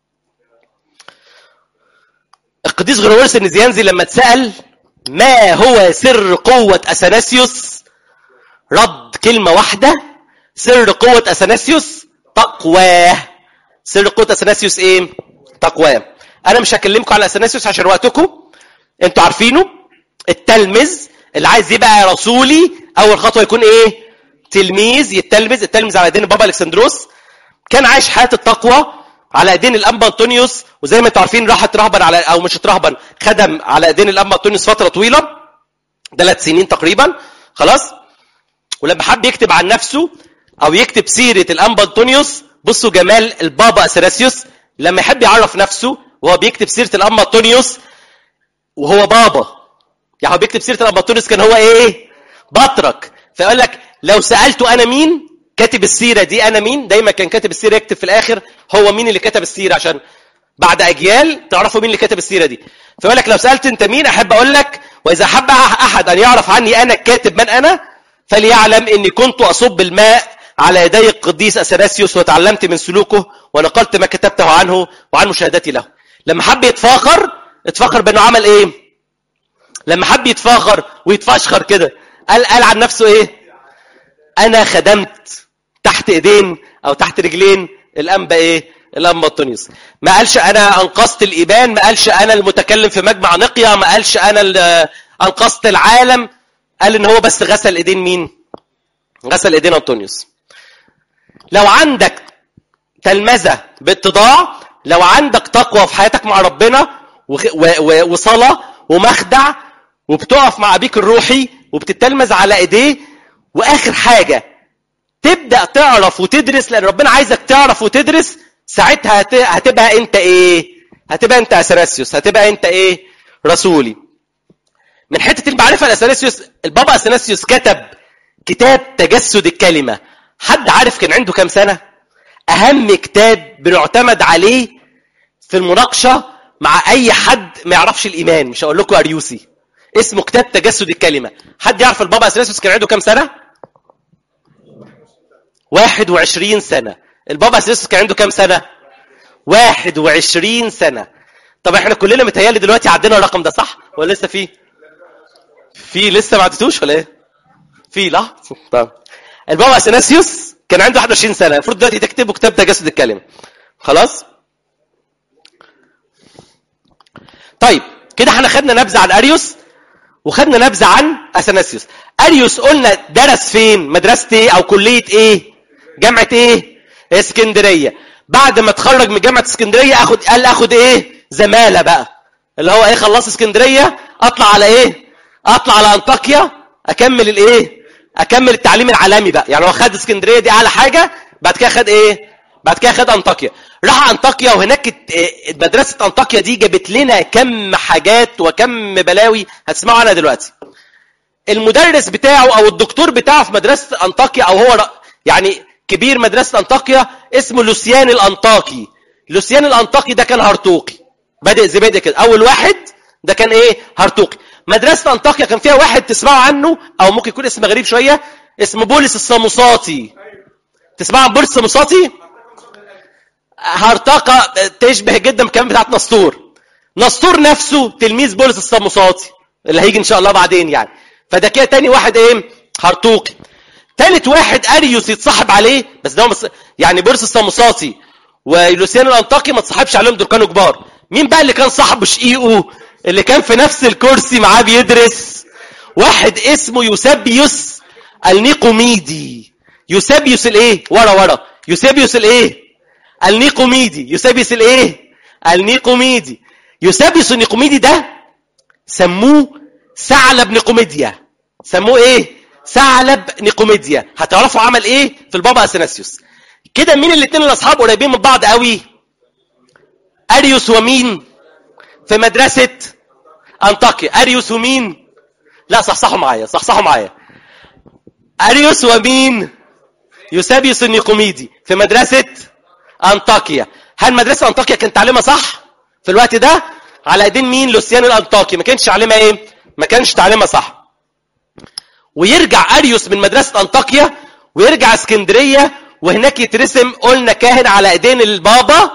القديس غريغوريوس النزيانزي لما اتسال ما هو سر قوه اثناسيوس رد كلمه واحده سر قوه اثناسيوس تقواه سر قوه اثناسيوس ايه تقواه انا مش هكلمكم على اثناسيوس عشان وقتكم انتوا عارفينه التلمذ اللي عايز يبقى رسولي اول خطوه يكون ايه تلميذ يتلمذ التلمذ على دين البابا الكسندروس كان عايش حياه التقوى على ايدين الانبا انطونيوس وزي ما انتوا عارفين راح اترهبن على او مش اترهبن خدم على ايدين الانبا انطونيوس فتره طويله ثلاث سنين تقريبا خلاص ولما حب يكتب عن نفسه او يكتب سيره الانبا انطونيوس بصوا جمال البابا اثناسيوس لما يحب يعرف نفسه وهو بيكتب سيره الانبا انطونيوس وهو بابا يعني هو بيكتب سيره الانبا انطونيوس كان هو ايه بطرك فيقول لك لو سالته انا مين كاتب السيره دي انا مين دايما كان كاتب السيره يكتب في الاخر هو مين اللي كتب السيره عشان بعد اجيال تعرفوا مين اللي كتب السيره دي فيقول لك لو سالت انت مين احب اقول لك واذا حب احد ان يعرف عني انا الكاتب من انا فليعلم اني كنت اصب الماء على يدي القديس اثناسيوس وتعلمت من سلوكه ونقلت ما كتبته عنه وعن مشاهدتي له لما حب يتفاخر اتفاخر بانه عمل ايه لما حب يتفاخر ويتفشخر كده قال قال عن نفسه ايه انا خدمت تحت ايدين او تحت رجلين الانبا ايه الانبا انطونيوس ما قالش انا انقذت الايمان ما قالش انا المتكلم في مجمع نقيا ما قالش انا اللي انقذت العالم قال ان هو بس غسل ايدين مين غسل ايدين انطونيوس لو عندك تلمذه باتضاع لو عندك تقوى في حياتك مع ربنا وخ- و- و- وصلاه ومخدع وبتقف مع ابيك الروحي وبتتلمذ على ايديه واخر حاجه تبدا تعرف وتدرس لان ربنا عايزك تعرف وتدرس ساعتها هت- هتبقى انت ايه هتبقى انت اثناسيوس هتبقى انت ايه رسولي من حته المعرفه الاثناسيوس البابا اثناسيوس كتب كتاب تجسد الكلمه حد عارف كان عنده كام سنه اهم كتاب بنعتمد عليه في المناقشه مع اي حد ما يعرفش الايمان مش هقول لكم اريوسي اسمه كتاب تجسد الكلمه حد يعرف البابا اثناسيوس كان عنده كام سنه 21 سنة البابا سيسوس كان عنده كام سنة 21 سنة طب احنا كلنا متهيألي دلوقتي عدينا الرقم ده صح ولا لسه فيه في لسه ما عدتوش ولا ايه في لا طب البابا اثناسيوس كان عنده 21 سنة المفروض دلوقتي تكتبوا كتاب تجسد الكلمة خلاص طيب كده احنا خدنا نبذة عن اريوس وخدنا نبذة عن اثناسيوس اريوس قلنا درس فين مدرسة ايه او كلية ايه جامعة ايه اسكندرية بعد ما اتخرج من جامعة اسكندرية اخد قال اخد ايه زمالة بقى اللي هو ايه خلص اسكندرية اطلع على ايه اطلع على انطاكيا اكمل الايه اكمل التعليم العالمي بقى يعني هو خد اسكندرية دي اعلى حاجة بعد كده خد ايه بعد كده خد انطاكيا راح انطاكيا وهناك ات- اه، مدرسة انطاكيا دي جابت لنا كم حاجات وكم بلاوي هتسمعوا عنها دلوقتي المدرس بتاعه او الدكتور بتاعه في مدرسه انطاكيا او هو ر- يعني كبير مدرسه انطاكيا اسمه لوسيان الانطاكي لوسيان الانطاكي ده كان هرطوقي بادئ زي بادئ كده اول واحد ده كان ايه هرطوقي مدرسه انطاكيا كان فيها واحد تسمعوا عنه او ممكن يكون اسم غريب شويه اسمه بولس الصاموساطي تسمعوا عن بولس الصاموساطي هرطقه تشبه جدا بالكلام بتاعت نسطور نسطور نفسه تلميذ بولس الصاموساطي اللي هيجي ان شاء الله بعدين يعني فده كده تاني واحد ايه هرطوقي تالت واحد اريوس يتصاحب عليه بس ده هو مص... يعني بولس الصاموساطي ولوسيان الانطاكي ما تصاحبش عليهم دول كانوا كبار مين بقى اللي كان صاحبه شقيقه اللي كان في نفس الكرسي معاه بيدرس واحد اسمه يوسابيوس النيقوميدي يوسابيوس الايه ورا ورا يوسابيوس الايه النيقوميدي يوسابيوس الايه النيقوميدي يوسابيوس النيقوميدي ده سموه ثعلب نيقوميديا سموه ايه ثعلب نيقوميديا هتعرفوا عمل ايه في البابا اثناسيوس كده مين الاثنين الاصحاب قريبين من بعض قوي اريوس ومين في مدرسه انطاكيا اريوس ومين لا صحصحوا معايا صحصحوا معايا اريوس ومين يوسابيوس النيقوميدي في مدرسه انطاكيا هل مدرسه انطاكيا كان تعليمها صح في الوقت ده على ايدين مين لوسيان الانطاكي ما كانش تعليمها ايه ما كانش تعليمها صح ويرجع اريوس من مدرسه انطاكيا ويرجع اسكندريه وهناك يترسم قلنا كاهن على ايدين البابا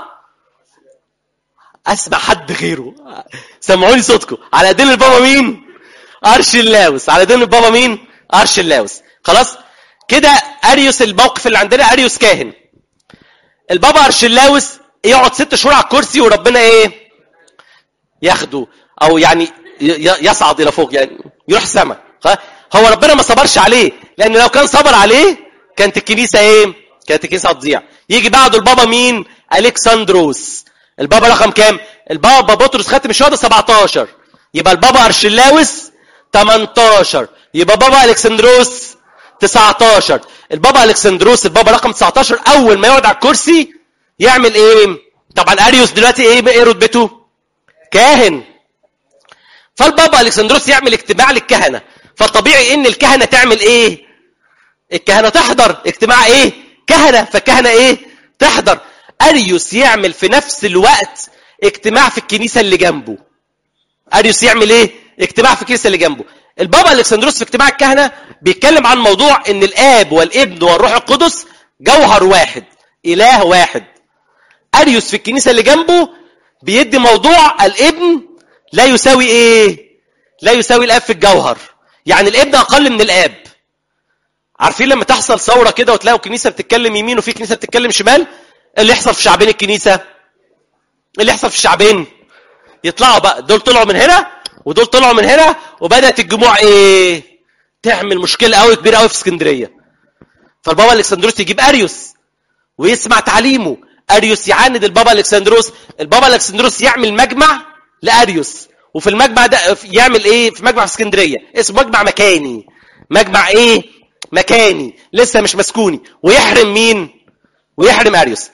اسمع حد غيره سمعوني صوتكم على ايدين البابا مين ارشلاوس على ايدين البابا مين ارشلاوس خلاص كده اريوس الموقف اللي عندنا اريوس كاهن البابا ارشلاوس يقعد ست شهور على الكرسي وربنا ايه ياخده او يعني ي- يصعد الى فوق يعني يروح السماء هو ربنا ما صبرش عليه لان لو كان صبر عليه كانت الكنيسه ايه كانت الكنيسه هتضيع يجي بعده البابا مين الكسندروس البابا رقم كام البابا بطرس خاتم الشهاده 17 يبقى البابا ارشلاوس 18 يبقى بابا الكسندروس 19 البابا الكسندروس البابا رقم 19 اول ما يقعد على الكرسي يعمل ايه طبعا اريوس دلوقتي ايه ايه رتبته كاهن فالبابا الكسندروس يعمل اجتماع للكهنه فالطبيعي ان الكهنه تعمل ايه الكهنه تحضر اجتماع ايه كهنه فالكهنه ايه تحضر اريوس يعمل في نفس الوقت اجتماع في الكنيسه اللي جنبه اريوس يعمل ايه اجتماع في الكنيسه اللي جنبه البابا الكسندروس في اجتماع الكهنه بيتكلم عن موضوع ان الاب والابن والروح القدس جوهر واحد اله واحد اريوس في الكنيسه اللي جنبه بيدي موضوع الابن لا يساوي ايه لا يساوي الاب في الجوهر يعني الابن اقل من الاب عارفين لما تحصل ثوره كده وتلاقوا كنيسه بتتكلم يمين وفي كنيسه بتتكلم شمال اللي يحصل في شعبين الكنيسه اللي يحصل في الشعبين يطلعوا بقى دول طلعوا من هنا ودول طلعوا من هنا وبدات الجموع ايه تعمل مشكله قوي كبيره قوي في اسكندريه فالبابا الكسندروس يجيب اريوس ويسمع تعليمه اريوس يعاند البابا الكسندروس البابا الكسندروس يعمل مجمع لاريوس وفي المجمع ده يعمل ايه في مجمع في اسكندريه اسمه مجمع مكاني مجمع ايه مكاني لسه مش مسكوني ويحرم مين ويحرم اريوس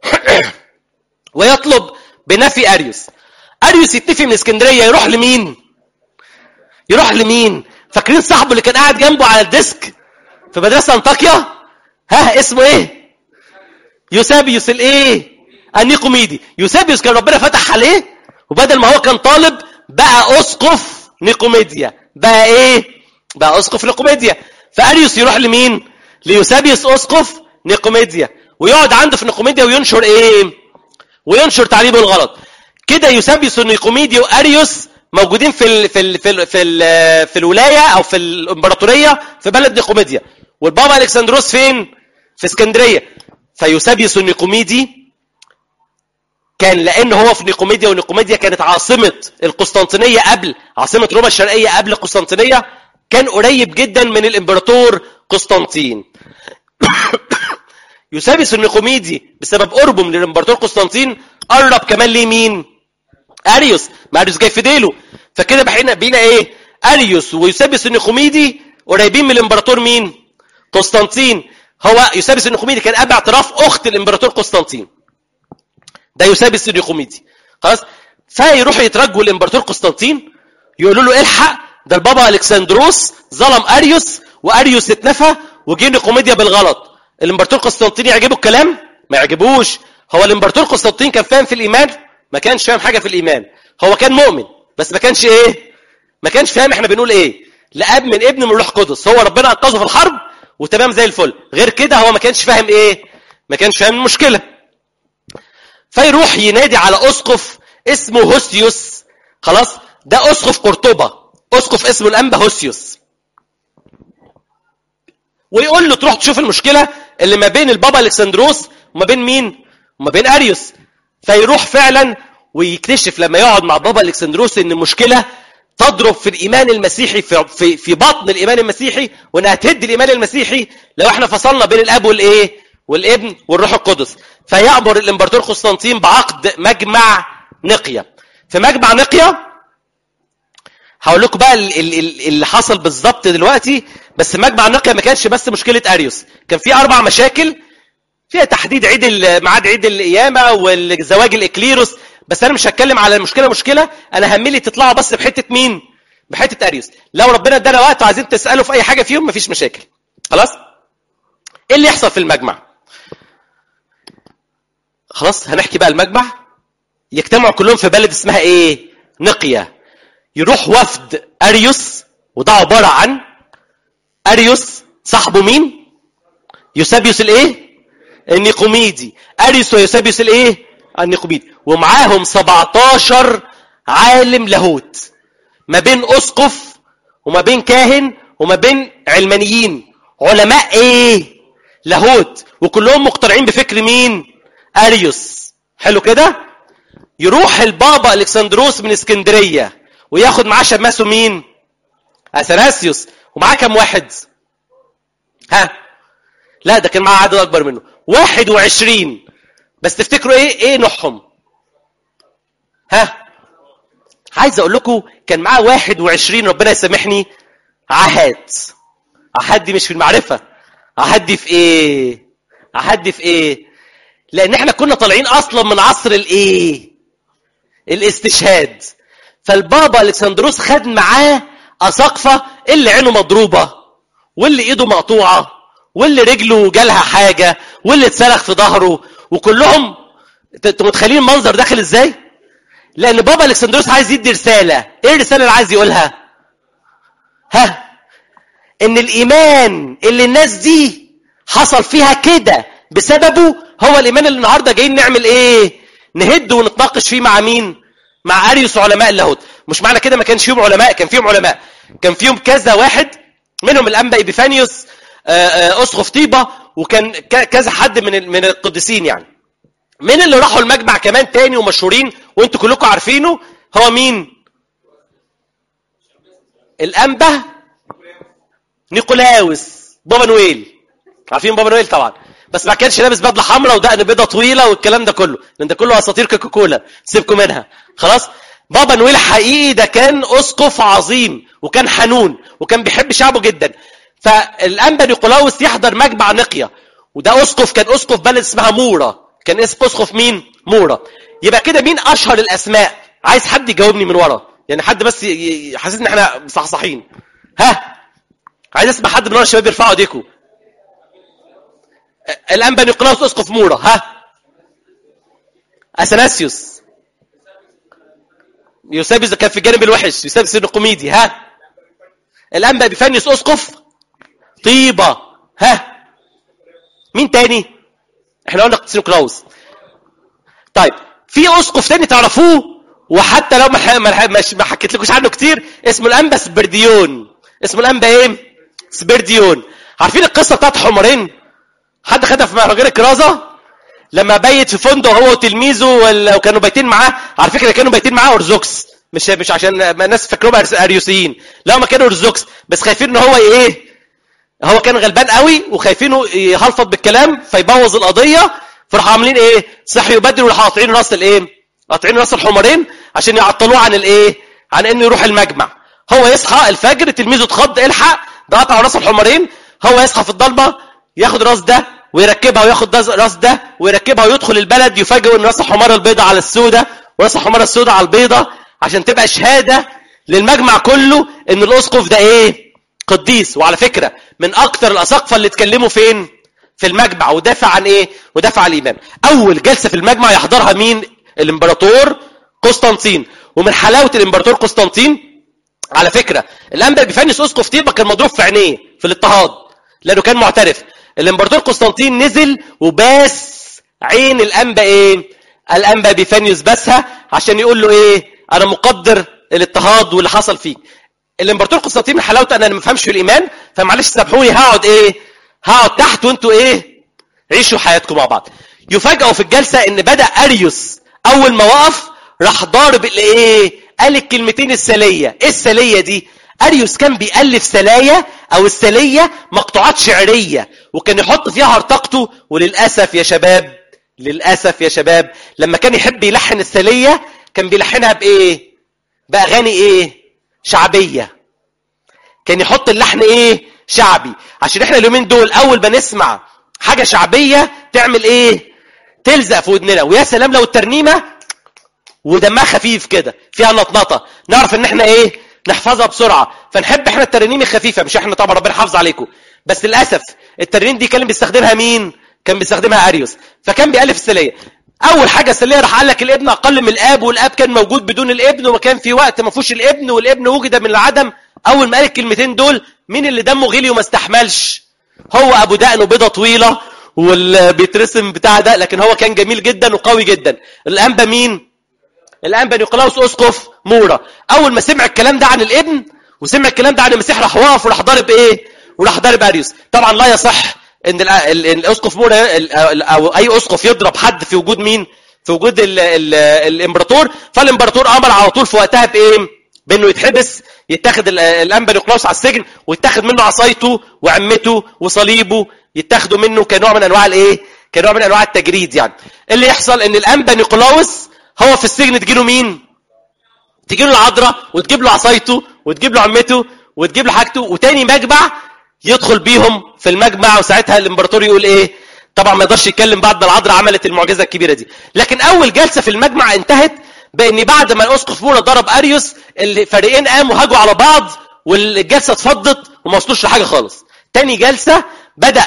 ويطلب بنفي اريوس اريوس يتفق من اسكندريه يروح لمين يروح لمين فاكرين صاحبه اللي كان قاعد جنبه على الديسك في مدرسه انطاكيا ها اسمه ايه يوسابيوس الايه النيقوميدي يوسابيوس كان ربنا فتح عليه وبدل ما هو كان طالب بقى اسقف نيقوميديا بقى ايه بقى اسقف نيقوميديا فاريوس يروح لمين ليوسابيوس اسقف نيقوميديا ويقعد عنده في نيقوميديا وينشر ايه وينشر تعليمه الغلط كده يوسابيوس النيقوميدي واريوس موجودين في ال في ال في ال في, ال في الولايه او في الامبراطوريه في بلد نيقوميديا والبابا الكسندروس فين في اسكندريه فيوسابيوس النيقوميدي كان لان هو في نيقوميديا ونيقوميديا كانت عاصمه القسطنطينيه قبل عاصمه روما الشرقيه قبل القسطنطينيه كان قريب جدا من الامبراطور قسطنطين يوسابيوس النيقوميدي بسبب قربه من الامبراطور قسطنطين قرب كمان ليه مين اريوس ما اريوس جاي في ديله فكده بقينا بينا ايه اريوس ويوسابيوس النيقوميدي قريبين من الامبراطور مين قسطنطين هو يوسابيوس النيقوميدي كان اب اعتراف اخت الامبراطور قسطنطين ده يوسابيوس النيقوميدي خلاص فيروحوا يترجوا الامبراطور قسطنطين يقولوا له الحق ده البابا الكسندروس ظلم اريوس واريوس اتنفى وجه نيقوميديا بالغلط الامبراطور قسطنطين يعجبه الكلام ما يعجبوش هو الامبراطور قسطنطين كان فاهم في الايمان ما كانش فاهم حاجه في الايمان هو كان مؤمن بس ما كانش ايه ما كانش فاهم احنا بنقول ايه لاب من ابن من روح قدس هو ربنا انقذه في الحرب وتمام زي الفل غير كده هو ما كانش فاهم ايه ما كانش فاهم المشكله فيروح ينادي على اسقف اسمه هوسيوس خلاص ده اسقف قرطبه اسقف اسمه الانبا هوسيوس ويقول له تروح تشوف المشكله اللي ما بين البابا الكسندروس وما بين مين وما بين اريوس فيروح فعلا ويكتشف لما يقعد مع بابا الكسندروس ان المشكله تضرب في الايمان المسيحي في في في بطن الايمان المسيحي وانها تهد الايمان المسيحي لو احنا فصلنا بين الاب والايه والابن والروح القدس فيامر الامبراطور قسطنطين بعقد مجمع نقيه في مجمع نقيه هقول لكم بقى اللي حصل بالظبط دلوقتي بس مجمع نقيه ما كانش بس مشكله اريوس كان في اربع مشاكل فيها تحديد عيد ميعاد عيد القيامه والزواج الاكليروس بس انا مش هتكلم على المشكله مشكله انا هملي تطلعوا بس بحته مين بحته اريوس لو ربنا ادانا وقت وعايزين تسالوا في اي حاجه فيهم مفيش مشاكل خلاص ايه اللي يحصل في المجمع خلاص هنحكي بقى المجمع يجتمعوا كلهم في بلد اسمها ايه نقيه يروح وفد اريوس وده عباره عن اريوس صاحبه مين يوسابيوس الايه النيقوميدي اريوس ويوسابيوس الايه النيقوميدي ومعاهم 17 عالم لاهوت ما بين اسقف وما بين كاهن وما بين علمانيين علماء ايه لاهوت وكلهم مقتنعين بفكر مين اريوس حلو كده يروح البابا الكسندروس من اسكندريه وياخد معاه شماسه مين اثناسيوس ومعاه كام واحد ها لا ده كان معاه عدد اكبر منه 21 بس تفتكروا ايه ايه نوعهم ها عايز اقول لكم كان معاه 21 ربنا يسامحني عهد عهد دي مش في المعرفه عهد دي في ايه عهد دي في ايه لان احنا كنا طالعين اصلا من عصر الايه الاستشهاد فالبابا الكسندروس خد معاه اساقفه اللي عينه مضروبه واللي ايده مقطوعه واللي رجله جالها حاجه واللي اتسلخ في ظهره وكلهم انتوا متخيلين المنظر داخل ازاي لان بابا الكسندروس عايز يدي رساله ايه الرساله اللي عايز يقولها ها ان الايمان اللي الناس دي حصل فيها كده بسببه هو الايمان اللي النهارده جايين نعمل ايه نهد ونتناقش فيه مع مين مع اريوس وعلماء اللاهوت مش معنى كده ما كانش فيهم علماء كان فيهم علماء كان فيهم كذا واحد منهم الانبا ايبيفانيوس اسقف طيبه وكان كذا حد من من القديسين يعني مين اللي راحوا المجمع كمان تاني ومشهورين وانتوا كلكم عارفينه هو مين الانبا نيقولاوس بابا نويل عارفين بابا نويل طبعا بس ما كانش لابس بدله حمراء ودقن بيضه طويله والكلام ده كله لان ده كله اساطير كوكاكولا سيبكم منها خلاص بابا نويل حقيقي ده كان اسقف عظيم وكان حنون وكان بيحب شعبه جدا فالانبا نيقولاوس يحضر مجمع نقيه وده اسقف كان اسقف بلد اسمها مورا كان اسم اسقف مين مورا يبقى كده مين اشهر الاسماء عايز حد يجاوبني من ورا يعني حد بس يحسسني ان احنا مصحصحين ها عايز اسمع حد من ورا الشباب يرفعوا ايديكم الانبا نيقولاوس اسقف مورا ها اثناسيوس يوسابيوس كان في الجانب الوحش يوسابيوس النقوميدي ها الانبا بيفنس اسقف طيبه ها مين تاني احنا قلنا قديس نيقولاوس طيب في اسقف تاني تعرفوه وحتى لو ما ما ما حكيتلكوش عنه كتير اسمه الانبا سبرديون اسمه الانبا ايه سبرديون عارفين القصه بتاعت حمرين حد خدها في مهرجان الكرازه لما بيت في فندق هو وتلميذه وكانوا بايتين معاه على فكره كانوا بايتين معاه ارثوذكس مش مش عشان الناس فاكرهم اريوسيين لا هم كانوا ارثوذكس بس خايفين ان هو ايه هو كان غلبان قوي وخايفينه يهلفط بالكلام فيبوظ القضيه فراحوا عاملين ايه صحيوا بدري وراحوا قاطعين راس الايه قاطعين راس الحمارين عشان يعطلوه عن الايه عن انه يروح المجمع هو يصحى الفجر تلميذه اتخض الحق ده قطع راس الحمارين هو يصحى في الضلمه ياخد راس ده ويركبها وياخد راس ده ويركبها ويدخل البلد يفاجئ ان راس الحمار البيضاء على السوداء وراس الحمار السوداء على البيضاء عشان تبقى شهاده للمجمع كله ان الاسقف ده ايه قديس وعلى فكره من اكتر الاساقفه اللي اتكلموا فين في المجمع ودافع عن ايه ودافع عن الايمان اول جلسه في المجمع يحضرها مين الامبراطور قسطنطين ومن حلاوه الامبراطور قسطنطين على فكره الانبا بيفنس اسقف طيبه كان مضروب في عينيه في الاضطهاد لانه كان معترف الامبراطور قسطنطين نزل وباس عين الانبا ايه الانبا بيفانيوس بسها عشان يقول له ايه انا مقدر الاضطهاد واللي حصل فيك الامبراطور قسطنطين من حلاوته انا ما بفهمش في الايمان فمعلش سامحوني هقعد ايه هقعد تحت وانتوا ايه عيشوا حياتكم مع بعض يفاجئوا في الجلسه ان بدا اريوس اول ما وقف راح ضارب الايه قال الكلمتين السليه ايه السليه دي اريوس كان بيالف سلايا او السليه مقطوعات شعريه وكان يحط فيها هرطقته وللاسف يا شباب للاسف يا شباب لما كان يحب يلحن السليه كان بيلحنها بايه باغاني ايه شعبيه كان يحط اللحن ايه شعبي عشان احنا اليومين دول اول ما نسمع حاجه شعبيه تعمل ايه تلزق في ودننا ويا سلام لو الترنيمه ودمها خفيف كده فيها نطنطه نعرف ان احنا ايه نحفظها بسرعه فنحب احنا الترانيم الخفيفه مش احنا طبعا ربنا حافظ عليكم بس للاسف الترانيم دي كان بيستخدمها مين كان بيستخدمها اريوس فكان بيالف السليه اول حاجه السليه راح قال لك الابن اقل من الاب والاب كان موجود بدون الابن وكان في وقت ما فيهوش الابن والابن وجد من العدم اول ما قال الكلمتين دول مين اللي دمه غلي وما استحملش هو ابو دقن وبيضه طويله واللي بيترسم بتاع ده لكن هو كان جميل جدا وقوي جدا الانبا مين الانبا نيقولاوس اسقف مورا اول ما سمع الكلام ده عن الابن وسمع الكلام ده عن المسيح راح وقف وراح ضارب ايه وراح ضارب اريوس طبعا لا يصح ان الاسقف مورا او اي اسقف يضرب حد في وجود مين في وجود ال ال الامبراطور فالامبراطور امر على طول في وقتها بايه بانه يتحبس يتاخد الانبا نيقولاوس على السجن ويتاخد منه عصايته وعمته وصليبه يتاخدوا منه كنوع من انواع الايه كنوع من انواع التجريد يعني اللي يحصل ان الانبا نيقولاوس هو في السجن تجيله مين تجي له العذراء وتجيب له عصايته وتجيب له عمته وتجيب له حاجته وتاني مجمع يدخل بيهم في المجمع وساعتها الامبراطور يقول ايه طبعا ما يقدرش يتكلم بعد ما العذراء عملت المعجزه الكبيره دي لكن اول جلسه في المجمع انتهت بان بعد ما الاسقف مورا ضرب اريوس الفريقين قاموا هاجوا على بعض والجلسه اتفضت وما وصلوش لحاجه خالص تاني جلسه بدا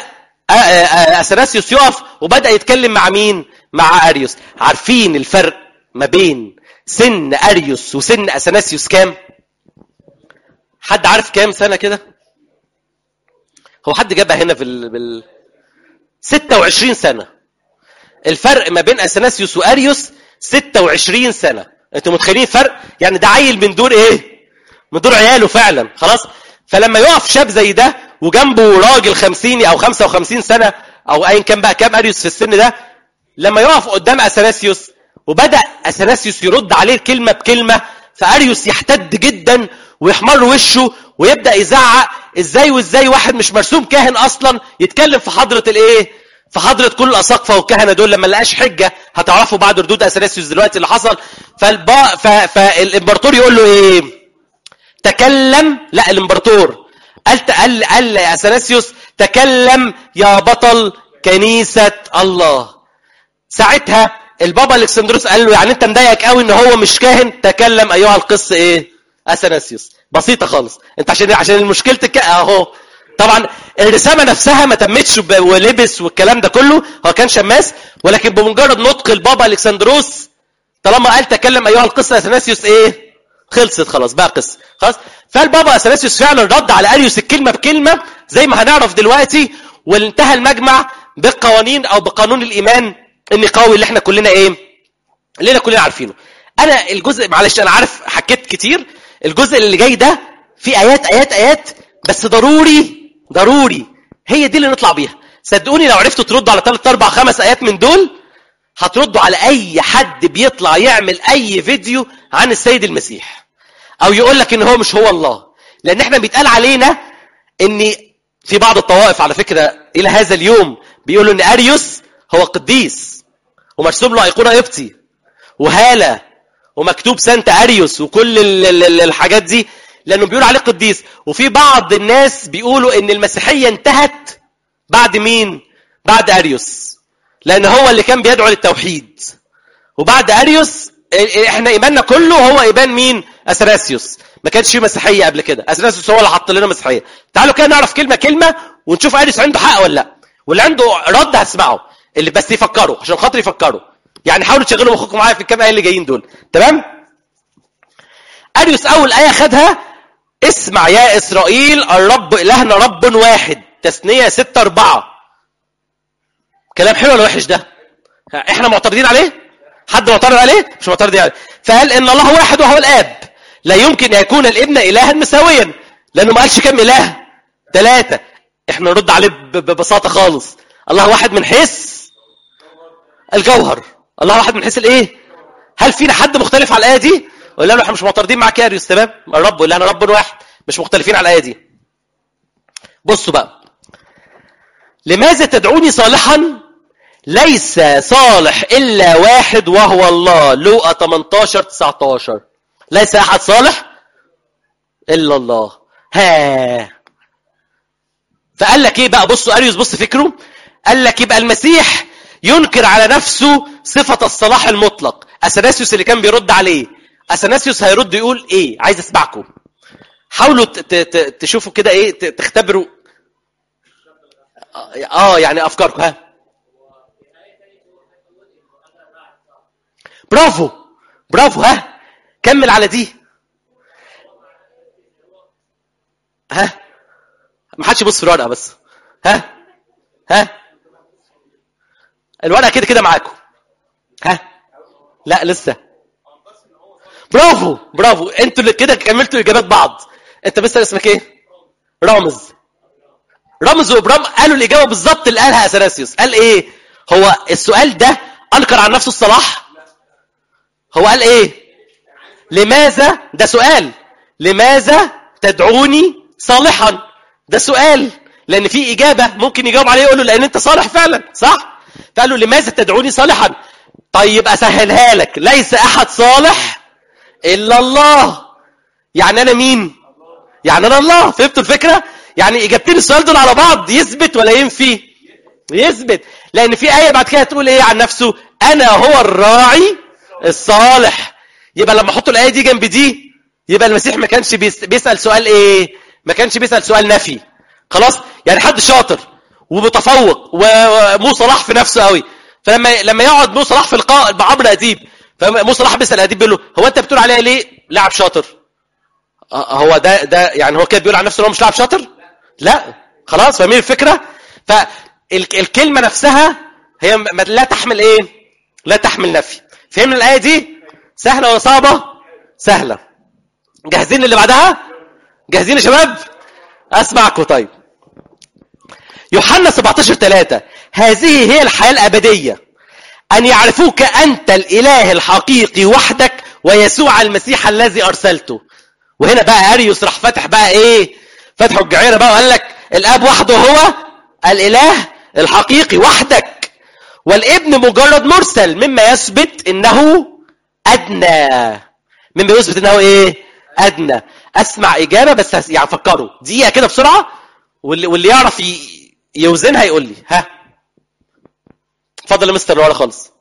اثناسيوس يقف وبدا يتكلم مع مين مع اريوس عارفين الفرق ما بين سن اريوس وسن اثناسيوس كام حد عارف كام سنه كده هو حد جابها هنا في ال... بال 26 سنه الفرق ما بين اثناسيوس واريوس 26 سنه انتوا متخيلين فرق يعني ده عيل من دور ايه من دور عياله فعلا خلاص فلما يقف شاب زي ده وجنبه راجل 50 او 55 سنه او ايا كان بقى كام اريوس في السن ده لما يقف قدام اثناسيوس وبدا اثناسيوس يرد عليه كلمه بكلمه فاريوس يحتد جدا ويحمر وشه ويبدا يزعق ازاي وازاي واحد مش مرسوم كاهن اصلا يتكلم في حضره الايه في حضره كل الاساقفه والكهنه دول لما لقاش حجه هتعرفوا بعد ردود اثناسيوس دلوقتي اللي حصل فالبا ف... فالامبراطور يقول له ايه تكلم لا الامبراطور قال قال قال اثناسيوس تكلم يا بطل كنيسه الله ساعتها البابا الكسندروس قال له يعني انت مضايقك قوي ان هو مش كاهن تكلم ايها القس ايه اثناسيوس بسيطه خالص انت عشان عشان مشكلتك اهو طبعا الرسامه نفسها ما تمتش ولبس والكلام ده كله هو كان شماس ولكن بمجرد نطق البابا الكسندروس طالما قال تكلم ايها القس اثناسيوس ايه خلصت خلاص بقى قصه خلاص فالبابا اثناسيوس فعلا رد على اريوس الكلمه بكلمه زي ما هنعرف دلوقتي وانتهى المجمع بالقوانين او بقانون الايمان النقاوي اللي احنا كلنا ايه اللي كلنا عارفينه انا الجزء معلش انا عارف حكيت كتير الجزء اللي جاي ده في ايات ايات ايات بس ضروري ضروري هي دي اللي نطلع بيها صدقوني لو عرفتوا تردوا على 3 4 5 ايات من دول هتردوا على اي حد بيطلع يعمل اي فيديو عن السيد المسيح او يقول لك ان هو مش هو الله لان احنا بيتقال علينا ان في بعض الطوائف على فكره الى هذا اليوم بيقولوا ان اريوس هو قديس ومرسوم له ايقونه قبطي وهاله ومكتوب سانت اريوس وكل الحاجات دي لانه بيقول عليه قديس وفي بعض الناس بيقولوا ان المسيحيه انتهت بعد مين بعد اريوس لان هو اللي كان بيدعو للتوحيد وبعد اريوس احنا ايماننا كله هو ايمان مين اثناسيوس ما كانش فيه مسيحيه قبل كده اثناسيوس هو اللي حط لنا مسيحيه تعالوا كده نعرف كلمه كلمه ونشوف اريوس عنده حق ولا لا واللي عنده رد هسمعه اللي بس يفكروا عشان خاطر يفكروا يعني حاولوا تشغلوا مخكم معايا في الكام ايه اللي جايين دول تمام اريوس اول ايه خدها اسمع يا اسرائيل الرب الهنا رب واحد تثنيه 6 4 كلام حلو ولا وحش ده احنا معترضين عليه حد معترض عليه مش معترض عليه فقال ان الله واحد وهو الاب لا يمكن ان يكون الابن الها مساويا لانه ما قالش كم اله ثلاثه احنا نرد عليه ببساطه خالص الله واحد من حيث الجوهر الله واحد من حيث الايه هل فينا حد مختلف على الايه دي ولا له احنا مش معترضين معاك يا اريوس تمام الرب ولا انا رب واحد مش مختلفين على الايه دي بصوا بقى لماذا تدعوني صالحا ليس صالح الا واحد وهو الله لوقا 18 19 ليس احد صالح الا الله ها فقال لك ايه بقى بصوا اريوس بص فكره قال لك يبقى المسيح ينكر على نفسه صفة الصلاح المطلق أثناسيوس اللي كان بيرد عليه أثناسيوس هيرد يقول إيه عايز أسمعكم حاولوا تشوفوا كده إيه تختبروا آه يعني أفكاركم ها برافو برافو ها كمل على دي ها ما حدش يبص في الورقه بس ها ها الورقه كده كده معاكم ها لا لسه برافو برافو انتوا اللي كده كملتوا اجابات بعض انت بس اسمك ايه رامز رامز وابرام قالوا الاجابه بالظبط اللي قالها اثناسيوس قال ايه هو السؤال ده انكر عن نفسه الصلاح هو قال ايه لماذا ده سؤال لماذا تدعوني صالحا ده سؤال لان في اجابه ممكن يجاوب عليه يقول له لان انت صالح فعلا صح فقال له لماذا تدعوني صالحا طيب اسهلها لك ليس احد صالح الا الله يعني انا مين يعني انا الله فهمت الفكره يعني اجابتين السؤال دول على بعض يثبت ولا ينفي يثبت لان في ايه بعد كده تقول ايه عن نفسه انا هو الراعي الصالح يبقى لما احط الايه دي جنب دي يبقى المسيح ما كانش بيسال سؤال ايه ما كانش بيسال سؤال نفي خلاص يعني حد شاطر ومتفوق ومو صلاح في نفسه قوي فلما لما يقعد مو صلاح في لقاء مع عمرو اديب فمو صلاح بيسال اديب بيقول له هو انت بتقول عليه ليه لاعب شاطر هو ده ده يعني هو كده بيقول عن نفسه ان هو مش لاعب شاطر لا خلاص فاهمين الفكره فالكلمه نفسها هي لا تحمل ايه لا تحمل نفي فهمنا الايه دي سهله ولا صعبه سهله جاهزين اللي بعدها جاهزين يا شباب اسمعكم طيب يوحنا 17 3 هذه هي الحياة الأبدية ان يعرفوك انت الاله الحقيقي وحدك ويسوع المسيح الذي ارسلته وهنا بقى اريوس راح فتح بقى ايه فتح الجعيره بقى وقال لك الاب وحده هو الاله الحقيقي وحدك والابن مجرد مرسل مما يثبت انه ادنى مما يثبت انه ايه ادنى اسمع اجابه بس هس- يعني فكروا دقيقه كده بسرعه واللي, واللي يعرف ي- يوزنها يقول لي ها اتفضل يا مستر ورا خالص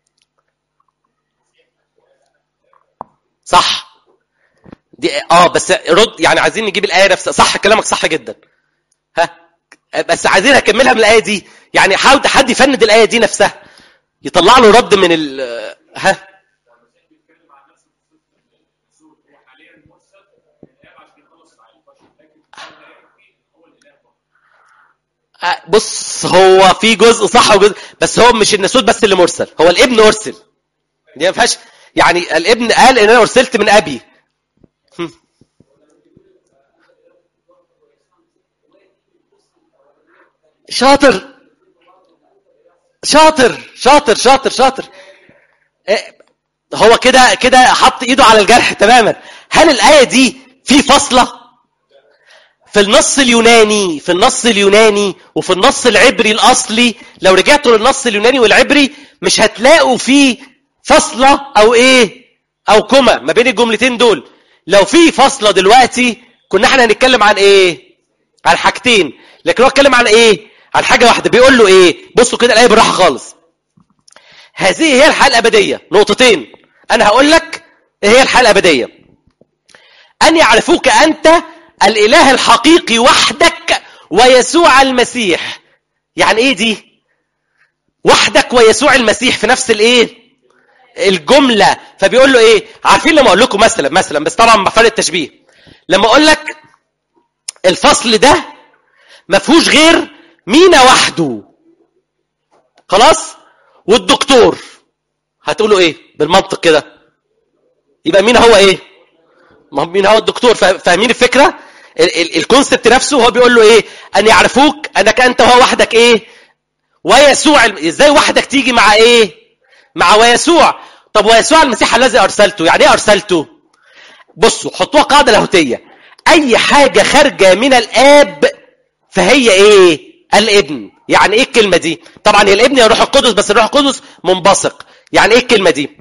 صح دي اه بس رد يعني عايزين نجيب الايه نفسها صح كلامك صح جدا ها بس عايزين اكملها من الايه دي يعني حاول حد يفند الايه دي نفسها يطلع له رد من ال ها آه، بص هو في جزء صح وجزء بس هو مش الناسوت بس اللي مرسل هو الابن ارسل دي ما فيهاش يعني الابن قال ان انا ارسلت من ابي هم. شاطر شاطر شاطر شاطر شاطر إيه، هو كده كده حط ايده على الجرح تماما هل الايه دي في فاصله في النص اليوناني في النص اليوناني وفي النص العبري الاصلي لو رجعتوا للنص اليوناني والعبري مش هتلاقوا فيه فاصله او ايه او كوما ما بين الجملتين دول لو في فاصله دلوقتي كنا احنا هنتكلم عن ايه عن حاجتين لكن هو اتكلم عن ايه عن حاجه واحده بيقول له ايه بصوا كده الايه بالراحه خالص هذه هي الحياه الابديه نقطتين انا هقول لك ايه هي الحياه الابديه ان يعرفوك انت الاله الحقيقي وحدك ويسوع المسيح يعني ايه دي وحدك ويسوع المسيح في نفس الايه الجمله فبيقول له ايه عارفين لما اقول لكم مثلا مثلا بس طبعا بفرق التشبيه لما اقول لك الفصل ده ما فيهوش غير مينا وحده خلاص والدكتور هتقولوا ايه بالمنطق كده يبقى مين هو ايه ما هو مين هو الدكتور فا- فاهمين الفكره ال- ال- الكونسبت نفسه هو بيقول له ايه ان يعرفوك انك انت هو وحدك ايه ويسوع الم- ازاي وحدك تيجي مع ايه مع ويسوع طب ويسوع المسيح الذي ارسلته يعني ايه ارسلته بصوا حطوها قاعده لاهوتيه اي حاجه خارجه من الاب فهي ايه الابن يعني ايه الكلمه دي طبعا هي الابن يا الروح القدس بس الروح القدس منبثق يعني ايه الكلمه دي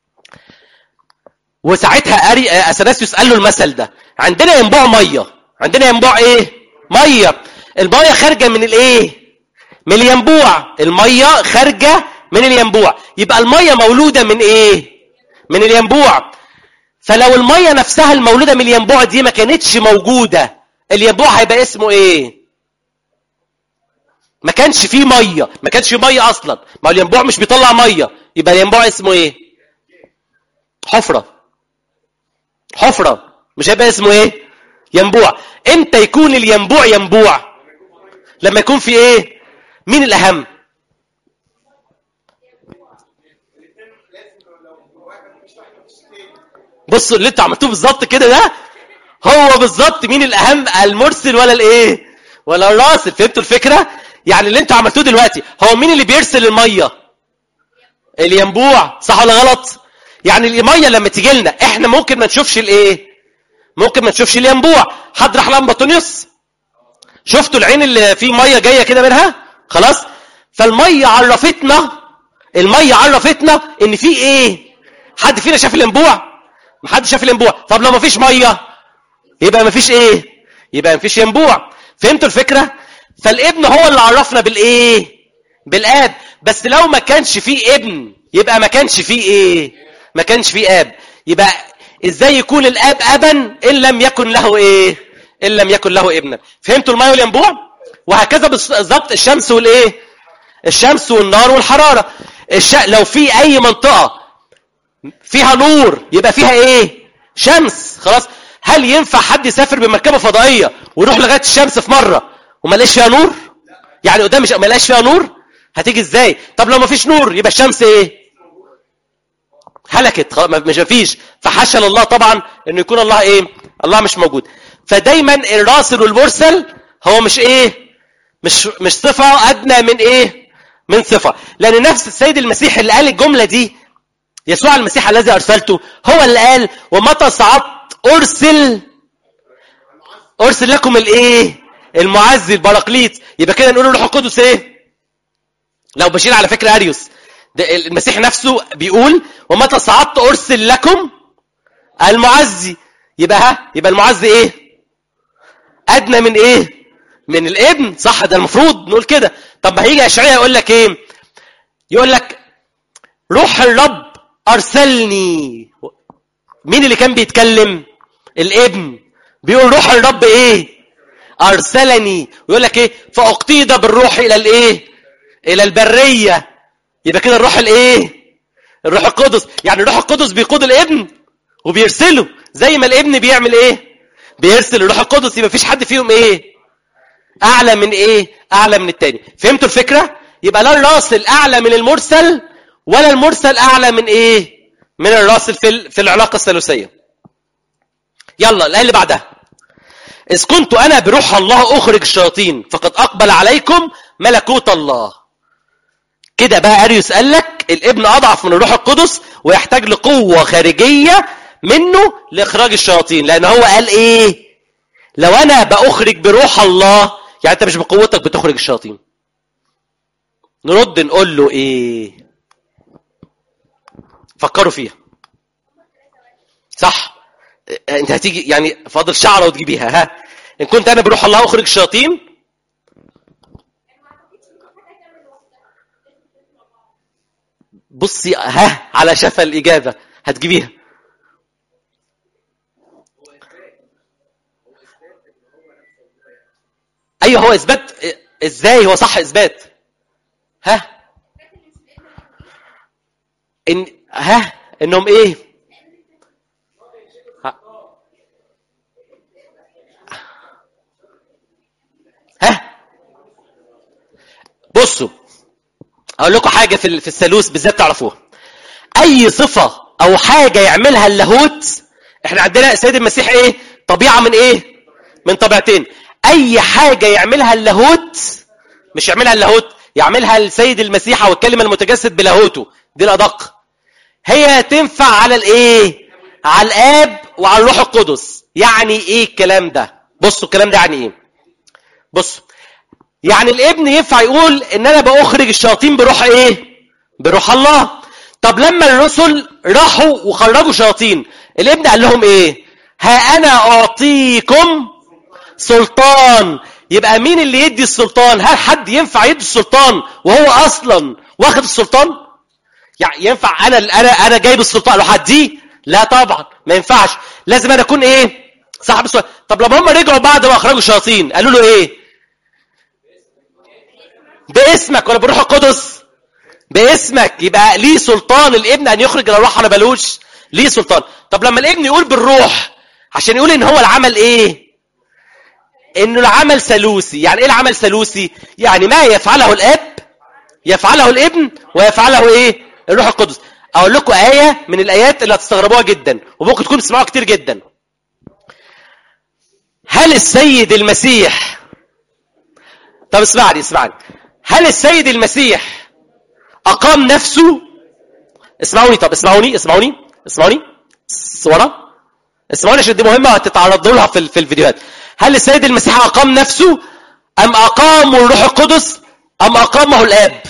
وساعتها أري اثناسيوس قال له المثل ده عندنا ينبوع ميه عندنا ينبوع ايه ميه الميه خارجه من الايه من الينبوع الميه خارجه من الينبوع يبقى الميه مولوده من ايه من الينبوع فلو الميه نفسها المولوده من الينبوع دي ما كانتش موجوده الينبوع هيبقى اسمه ايه ما كانش فيه ميه ما كانش فيه ميه اصلا ما هو الينبوع مش بيطلع ميه يبقى الينبوع اسمه ايه حفره حفره مش هيبقى اسمه ايه ينبوع امتى يكون الينبوع ينبوع لما يكون في ايه مين الاهم بصوا اللي انتوا عملتوه بالظبط كده ده هو بالظبط مين الاهم المرسل ولا الايه ولا الراسل فهمتوا الفكره يعني اللي انتوا عملتوه دلوقتي هو مين اللي بيرسل الميه الينبوع صح ولا غلط يعني الميه لما تيجي لنا احنا ممكن ما نشوفش الايه ممكن ما نشوفش الينبوع حد راح لامبطونيوس شفتوا العين اللي فيه ميه جايه كده منها خلاص فالميه عرفتنا الميه عرفتنا ان في ايه حد فينا شاف الينبوع ما حد شاف الينبوع طب لو ما فيش ميه يبقى ما فيش ايه يبقى ما فيش ينبوع فهمتوا الفكره فالابن هو اللي عرفنا بالايه بالاب بس لو ما كانش فيه ابن يبقى ما كانش فيه ايه ما كانش فيه اب يبقى ازاي يكون الاب ابا ان لم يكن له ايه ان لم يكن له ابنا فهمتوا الماء والينبوع وهكذا بالظبط الشمس والايه الشمس والنار والحراره الش... لو في اي منطقه فيها نور يبقى فيها ايه شمس خلاص هل ينفع حد يسافر بمركبه فضائيه ويروح لغايه الشمس في مره وما لقاش فيها نور يعني قدام مش ما لقاش فيها نور هتيجي ازاي طب لو ما فيش نور يبقى الشمس ايه هلكت خلاص ما- مش مفيش فحاشا لله طبعا انه يكون الله ايه الله مش موجود فدايما الراسل والمرسل هو مش ايه مش مش صفه ادنى من ايه من صفة لأن نفس السيد المسيح اللي قال الجملة دي يسوع المسيح الذي أرسلته هو اللي قال ومتى صعدت أرسل أرسل لكم الإيه المعزي البراقليط يبقى كده نقول الروح القدس إيه لو بشير على فكرة أريوس ده المسيح نفسه بيقول ومتى صعدت أرسل لكم المعزي يبقى ها يبقى المعزي إيه أدنى من إيه من الابن صح ده المفروض نقول كده طب ما هيجي اشعياء يقول لك ايه يقول لك روح الرب ارسلني مين اللي كان بيتكلم الابن بيقول روح الرب ايه ارسلني ويقول لك ايه فاقتيد بالروح الى الايه الى البريه يبقى كده الروح الايه الروح القدس يعني الروح القدس بيقود الابن وبيرسله زي ما الابن بيعمل ايه بيرسل الروح القدس يبقى مفيش حد فيهم ايه اعلى من ايه اعلى من التاني فهمتوا الفكره يبقى لا الراسل اعلى من المرسل ولا المرسل اعلى من ايه من الراسل في في العلاقه الثالوثيه يلا الايه اللي بعدها اذ كنت انا بروح الله اخرج الشياطين فقد اقبل عليكم ملكوت الله كده بقى اريوس قال لك الابن اضعف من الروح القدس ويحتاج لقوه خارجيه منه لاخراج الشياطين لان هو قال ايه لو انا باخرج بروح الله يعني انت مش بقوتك بتخرج الشياطين نرد نقول له ايه فكروا فيها صح انت هتيجي يعني فاضل شعره وتجيبيها ها ان كنت انا بروح الله اخرج الشياطين بصي ها على شفا الاجابه هتجيبيها ايوه هو اثبات ازاي هو صح اثبات ها ان ها انهم ايه ها, ها؟ بصوا اقول لكم حاجه في في الثالوث بالذات تعرفوها اي صفه او حاجه يعملها اللاهوت احنا عندنا السيد المسيح ايه طبيعه من ايه من طبيعتين اي حاجه يعملها اللاهوت مش يعملها اللاهوت يعملها السيد المسيح او الكلمه المتجسد بلاهوته دي الادق هي تنفع على الايه على الاب وعلى الروح القدس يعني ايه الكلام ده بصوا الكلام ده يعني ايه بصوا يعني الابن ينفع يقول ان انا باخرج الشياطين بروح ايه بروح الله طب لما الرسل راحوا وخرجوا شياطين الابن قال لهم ايه ها انا اعطيكم سلطان يبقى مين اللي يدي السلطان هل حد ينفع يدي السلطان وهو اصلا واخد السلطان يعني ينفع انا انا انا جايب السلطان لو هديه لا طبعا ما ينفعش لازم انا اكون ايه صاحب السلطان طب لما هم رجعوا بعد ما اخرجوا الشياطين قالوا له ايه باسمك ولا بروح القدس باسمك يبقى ليه سلطان الابن ان يخرج الارواح ولا بلوش ليه سلطان طب لما الابن يقول بالروح عشان يقول ان هو العمل ايه انه العمل ثالوثي يعني ايه العمل ثالوثي يعني ما يفعله الاب يفعله الابن ويفعله ايه الروح القدس اقول لكم ايه من الايات اللي هتستغربوها جدا وممكن تكونوا تسمعوها كتير جدا هل السيد المسيح طب اسمعني اسمعني هل السيد المسيح اقام نفسه اسمعوني طب اسمعوني اسمعوني اسمعوني صورة اسمعوني عشان دي مهمة هتتعرضوا لها في في الفيديوهات هل السيد المسيح أقام نفسه أم أقامه الروح القدس أم أقامه الآب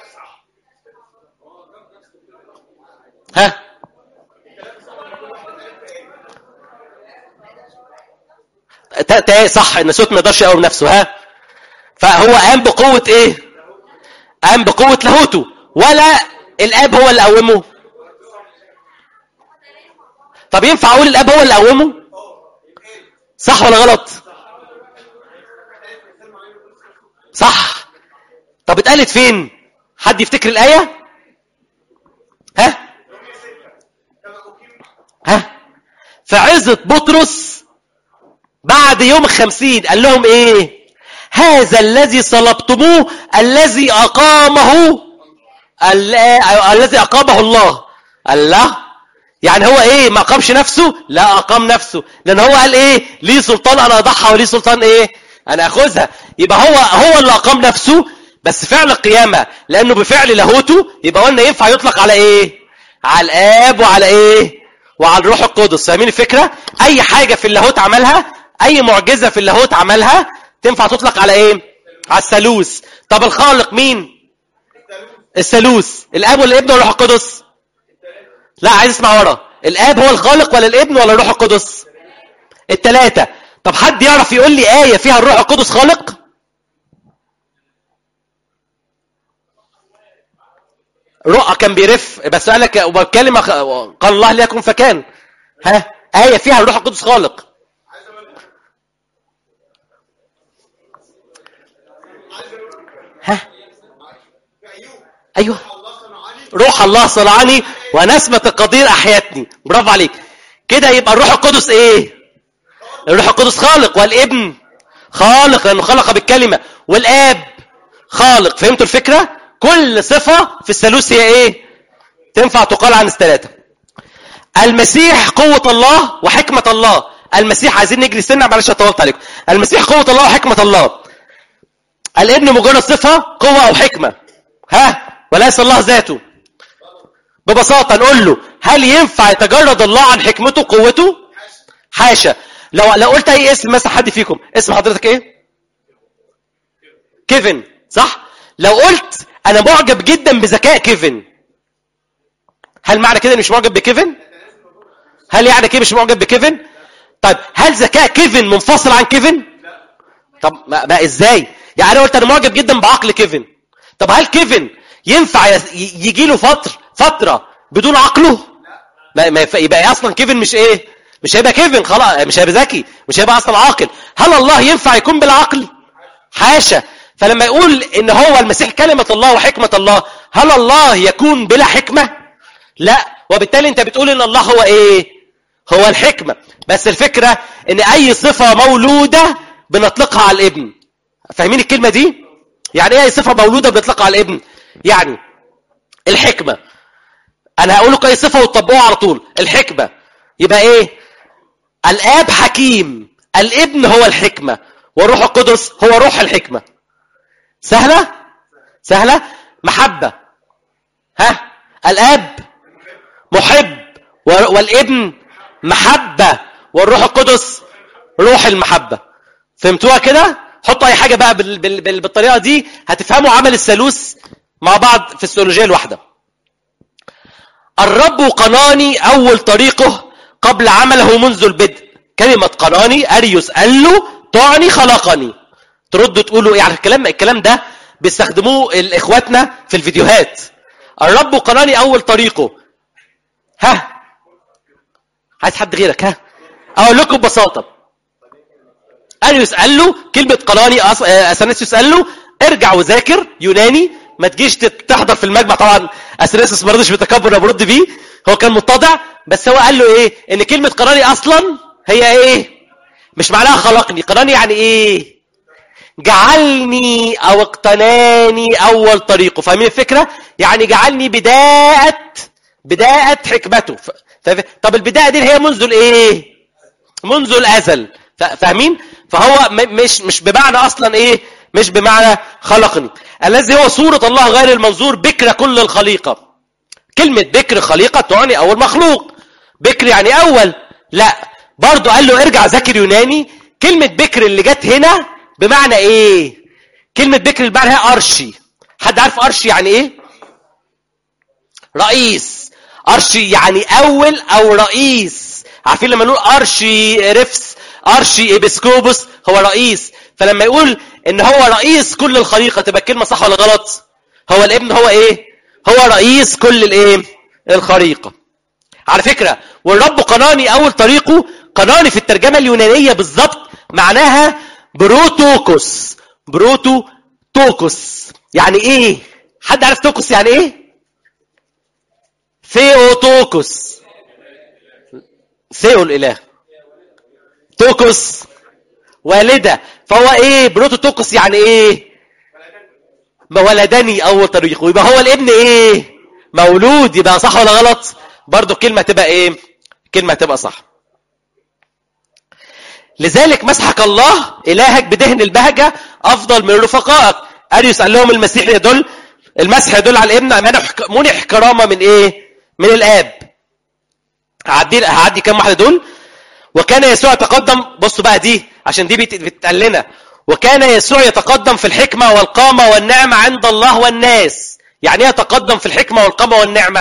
ها تا صح ان صوت ما يقدرش يقوم نفسه ها فهو قام بقوة ايه قام بقوة لاهوته ولا الاب هو اللي قومه طب ينفع اقول الاب هو اللي قومه صح ولا غلط صح طب اتقالت فين حد يفتكر الايه ها ها فعزة بطرس بعد يوم الخمسين قال لهم ايه هذا الذي صلبتموه الذي اقامه الذي اقامه الله الله يعني هو ايه ما اقامش نفسه لا اقام نفسه لان هو قال ايه ليه سلطان انا اضحى وليه سلطان ايه انا اخذها يبقى هو هو اللي اقام نفسه بس فعل القيامة لأنه بفعل لاهوته يبقى قلنا ينفع يطلق على إيه؟ على الآب وعلى إيه؟ وعلى الروح القدس فاهمين الفكرة؟ أي حاجة في اللاهوت عملها أي معجزة في اللاهوت عملها تنفع تطلق على إيه؟ على الثالوث طب الخالق مين؟ الثالوث الآب ولا الابن ولا الروح القدس؟ لا عايز اسمع ورا الآب هو الخالق ولا الابن ولا الروح القدس؟ التلاتة طب حد يعرف يقول لي آية فيها الروح القدس خالق؟ رؤى كان بيرف بس قال لك وكلمة قال الله ليكن فكان ها آية فيها الروح القدس خالق ها ايوه روح الله صنعني ونسمة القدير احيتني برافو عليك كده يبقى الروح القدس ايه الروح القدس خالق والابن خالق لانه خلق بالكلمة والاب خالق فهمتوا الفكرة كل صفة في الثالوث هي ايه تنفع تقال عن الثلاثة المسيح قوة الله وحكمة الله المسيح عايزين نجري سنة معلش طولت عليكم المسيح قوة الله وحكمة الله الابن مجرد صفة قوة أو حكمة ها وليس الله ذاته ببساطة نقول له هل ينفع يتجرد الله عن حكمته قوته حاشا لو لو قلت اي اسم مثلا حد فيكم اسم حضرتك ايه كيفن صح لو قلت انا معجب جدا بذكاء كيفن هل معنى كده مش معجب بكيفن هل يعني كده مش معجب بكيفن طيب هل ذكاء كيفن منفصل عن كيفن طب ما, ما ازاي يعني انا قلت انا معجب جدا بعقل كيفن طب هل كيفن ينفع يجي له فتره فتره بدون عقله ما, ما يبقى اصلا كيفن مش ايه مش هيبقى كيفن خلاص مش هيبقى ذكي مش هيبقى اصلا عاقل هل الله ينفع يكون بالعقل حاشا فلما يقول ان هو المسيح كلمة الله وحكمة الله هل الله يكون بلا حكمة لا وبالتالي انت بتقول ان الله هو ايه هو الحكمة بس الفكرة ان اي صفة مولودة بنطلقها على الابن فاهمين الكلمة دي يعني ايه اي صفة مولودة بنطلقها على الابن يعني الحكمة انا هقول لكم اي صفة وتطبقوها على طول الحكمة يبقى ايه الاب حكيم الابن هو الحكمة والروح القدس هو روح الحكمة سهلة سهلة محبة ها الاب محب والابن محبة والروح القدس روح المحبة فهمتوها كده حطوا اي حاجة بقى بال بال بال بالطريقة دي هتفهموا عمل الثالوث مع بعض في السيولوجية الواحدة الرب قناني اول طريقه قبل عمله منذ البدء كلمة قناني اريوس قال له تعني خلقني تردوا تقولوا يعني الكلام الكلام ده بيستخدموه اخواتنا في الفيديوهات الرب قناني اول طريقه ها عايز حد غيرك ها اقول لكم ببساطه اريوس قال له كلمه قناني اثناسيوس قال له ارجع وذاكر يوناني ما تجيش تحضر في المجمع طبعا اثناسيوس ما رضيش بتكبر انا برد بيه هو كان متضع بس هو قال له ايه ان كلمه قناني اصلا هي ايه مش معناها خلقني قناني يعني ايه جعلني او اقتناني اول طريقه فاهمين الفكره يعني جعلني بدايه بدايه حكمته ف... ف... طب البدايه دي هي منذ الايه منذ الازل ف... فاهمين فهو م... مش مش بمعنى اصلا ايه مش بمعنى خلقني الذي هو صوره الله غير المنظور بكر كل الخليقه كلمه بكر خليقه تعني اول مخلوق بكر يعني اول لا برضه قال له ارجع ذاكر يوناني كلمه بكر اللي جت هنا بمعنى ايه كلمة بكر بمعنى هي أرشي حد عارف أرشي يعني ايه رئيس أرشي يعني أول أو رئيس عارفين لما نقول أرشي رفس أرشي إبسكوبوس هو رئيس فلما يقول إن هو رئيس كل الخليقة تبقى الكلمة صح ولا غلط هو الابن هو ايه هو رئيس كل الايه الخليقة على فكرة والرب قناني أول طريقه قناني في الترجمة اليونانية بالظبط معناها بروتوكوس بروتو توكوس يعني ايه حد عارف توكوس يعني ايه ثيوتوكوس ثيو الاله توكوس والده فهو ايه بروتو توكوس يعني ايه ما ولدني اول طريق ويبقى هو الابن ايه مولود يبقى صح ولا غلط برضو الكلمه تبقى ايه كلمه تبقى صح لذلك مسحك الله إلهك بدهن البهجة أفضل من رفقائك اريوس قال لهم المسيح يدل المسح يدل على الابن منح منح كرامه من ايه من الاب هعدي هعدي كام واحده دول وكان يسوع يتقدم بصوا بقى دي عشان دي بت- بتتقال لنا وكان يسوع يتقدم في الحكمه والقامه والنعمه عند الله والناس يعني ايه يتقدم في الحكمه والقامه والنعمه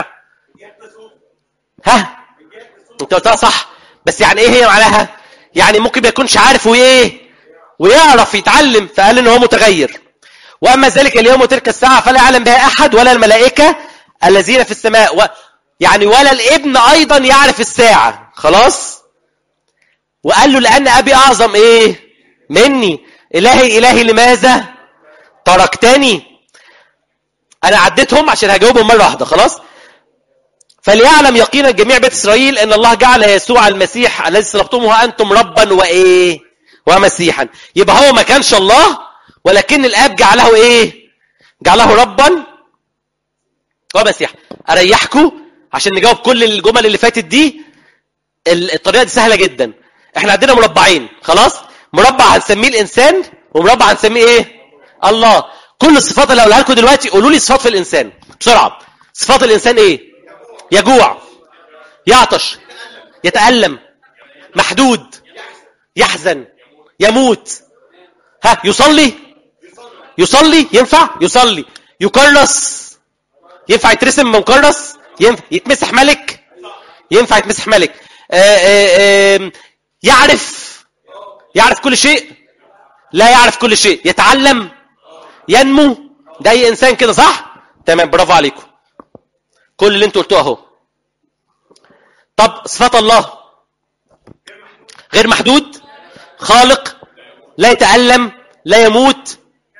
ها انت قلتها صح بس يعني ايه هي معناها يعني ممكن ما يكونش عارف وايه ويعرف يتعلم فقال ان هو متغير واما ذلك اليوم وتلك الساعه فلا يعلم بها احد ولا الملائكه الذين في السماء و... يعني ولا الابن ايضا يعرف الساعه خلاص وقال له لان ابي اعظم ايه مني الهي الهي لماذا تركتني انا عديتهم عشان هجاوبهم مره واحده خلاص فليعلم يقينا جميع بيت اسرائيل ان الله جعل يسوع المسيح الذي صلبتموه انتم ربا وايه ومسيحا يبقى هو ما كانش الله ولكن الاب جعله ايه جعله ربا ومسيحا اريحكم عشان نجاوب كل الجمل اللي فاتت دي ال- الطريقه دي سهله جدا احنا عندنا مربعين خلاص مربع هنسميه الانسان ومربع هنسميه ايه الله كل الصفات اللي هقولها لكم دلوقتي قولوا لي صفات في الانسان بسرعه صفات الانسان ايه يجوع يعطش يتألم محدود يحزن يموت ها يصلي يصلي ينفع يصلي يكرس ينفع يترسم مكرس ينفع يتمسح ملك ينفع يتمسح ملك آآ آآ يعرف يعرف كل شيء لا يعرف كل شيء يتعلم ينمو ده اي انسان كده صح تمام برافو عليكم كل اللي انتوا قلتوه اهو طب صفات الله غير محدود خالق لا يتألم لا يموت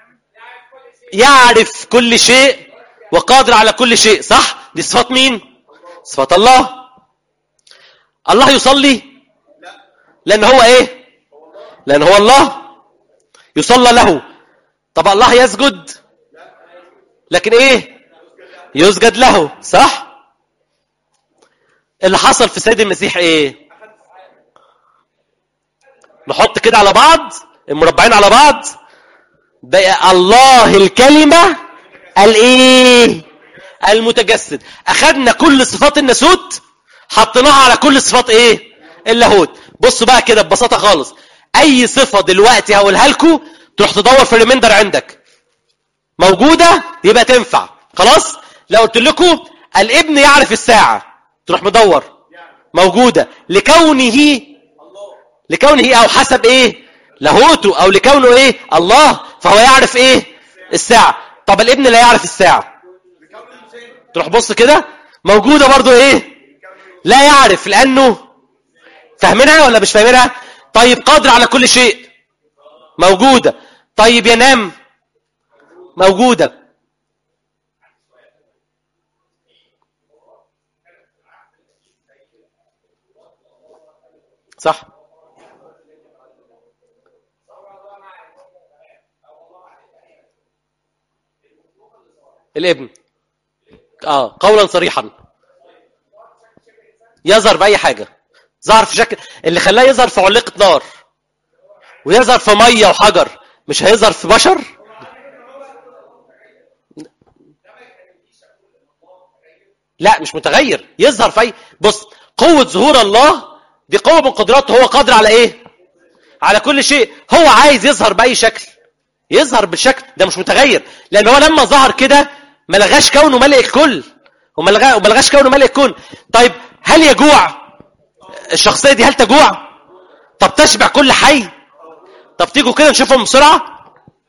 يعرف كل شيء وقادر على كل شيء صح دي صفات مين صفات الله الله يصلي لان هو ايه لان هو الله يصلى له طب الله يسجد لكن ايه يسجد له صح اللي حصل في سيد المسيح ايه نحط كده على بعض المربعين على بعض بقى الله الكلمة الايه المتجسد اخدنا كل صفات الناسوت حطيناها على كل صفات ايه اللاهوت بصوا بقى كده ببساطة خالص اي صفة دلوقتي هقولها لكم تروح تدور في الريميندر عندك موجودة يبقى تنفع خلاص لو قلت لكم الابن يعرف الساعة تروح مدور موجودة لكونه لكونه او حسب ايه لاهوته او لكونه ايه الله فهو يعرف ايه الساعة طب الابن لا يعرف الساعة تروح بص كده موجودة برضو ايه لا يعرف لانه فاهمينها ولا مش فاهمينها طيب قادر على كل شيء موجودة طيب ينام موجودة صح الابن اه قولا صريحا يظهر باي حاجه ظهر في شكل اللي خلاه يظهر في علقه نار ويظهر في ميه وحجر مش هيظهر في بشر لا مش متغير يظهر في اي بص قوه ظهور الله دي قوه من قدراته هو قادر على ايه على كل شيء هو عايز يظهر باي شكل يظهر بالشكل ده مش متغير لان هو لما ظهر كده ما لغاش كونه ملء الكل وما لغا- وما لغاش كونه ملء الكون طيب هل يجوع الشخصيه دي هل تجوع طب تشبع كل حي طب تيجوا كده نشوفهم بسرعه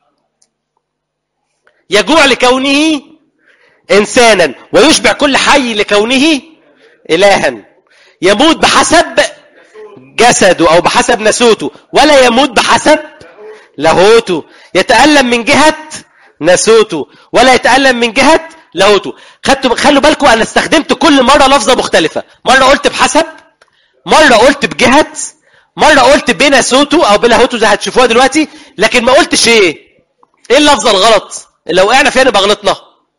يجوع لكونه انسانا ويشبع كل حي لكونه الها يموت بحسب جسده او بحسب نسوته ولا يموت بحسب لاهوته يتألم من جهة ناسوته ولا يتألم من جهة لاهوته خدتوا خلوا بالكم انا استخدمت كل مرة لفظة مختلفة مرة قلت بحسب مرة قلت بجهة مرة قلت بناسوته او بلاهوته زي هتشوفوها دلوقتي لكن ما قلتش ايه ايه اللفظة الغلط اللي لو وقعنا فيها نبقى غلطنا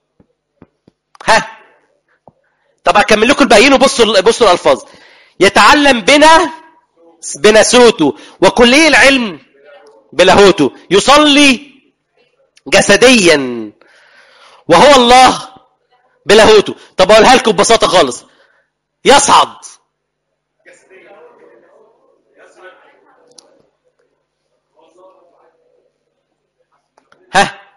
ها طب اكمل لكم الباقيين وبصوا بصوا الالفاظ يتعلم بنا بناسوته وكلية العلم بلاهوته يصلي جسديا وهو الله بلاهوته طب اقولها لكم ببساطه خالص يصعد ها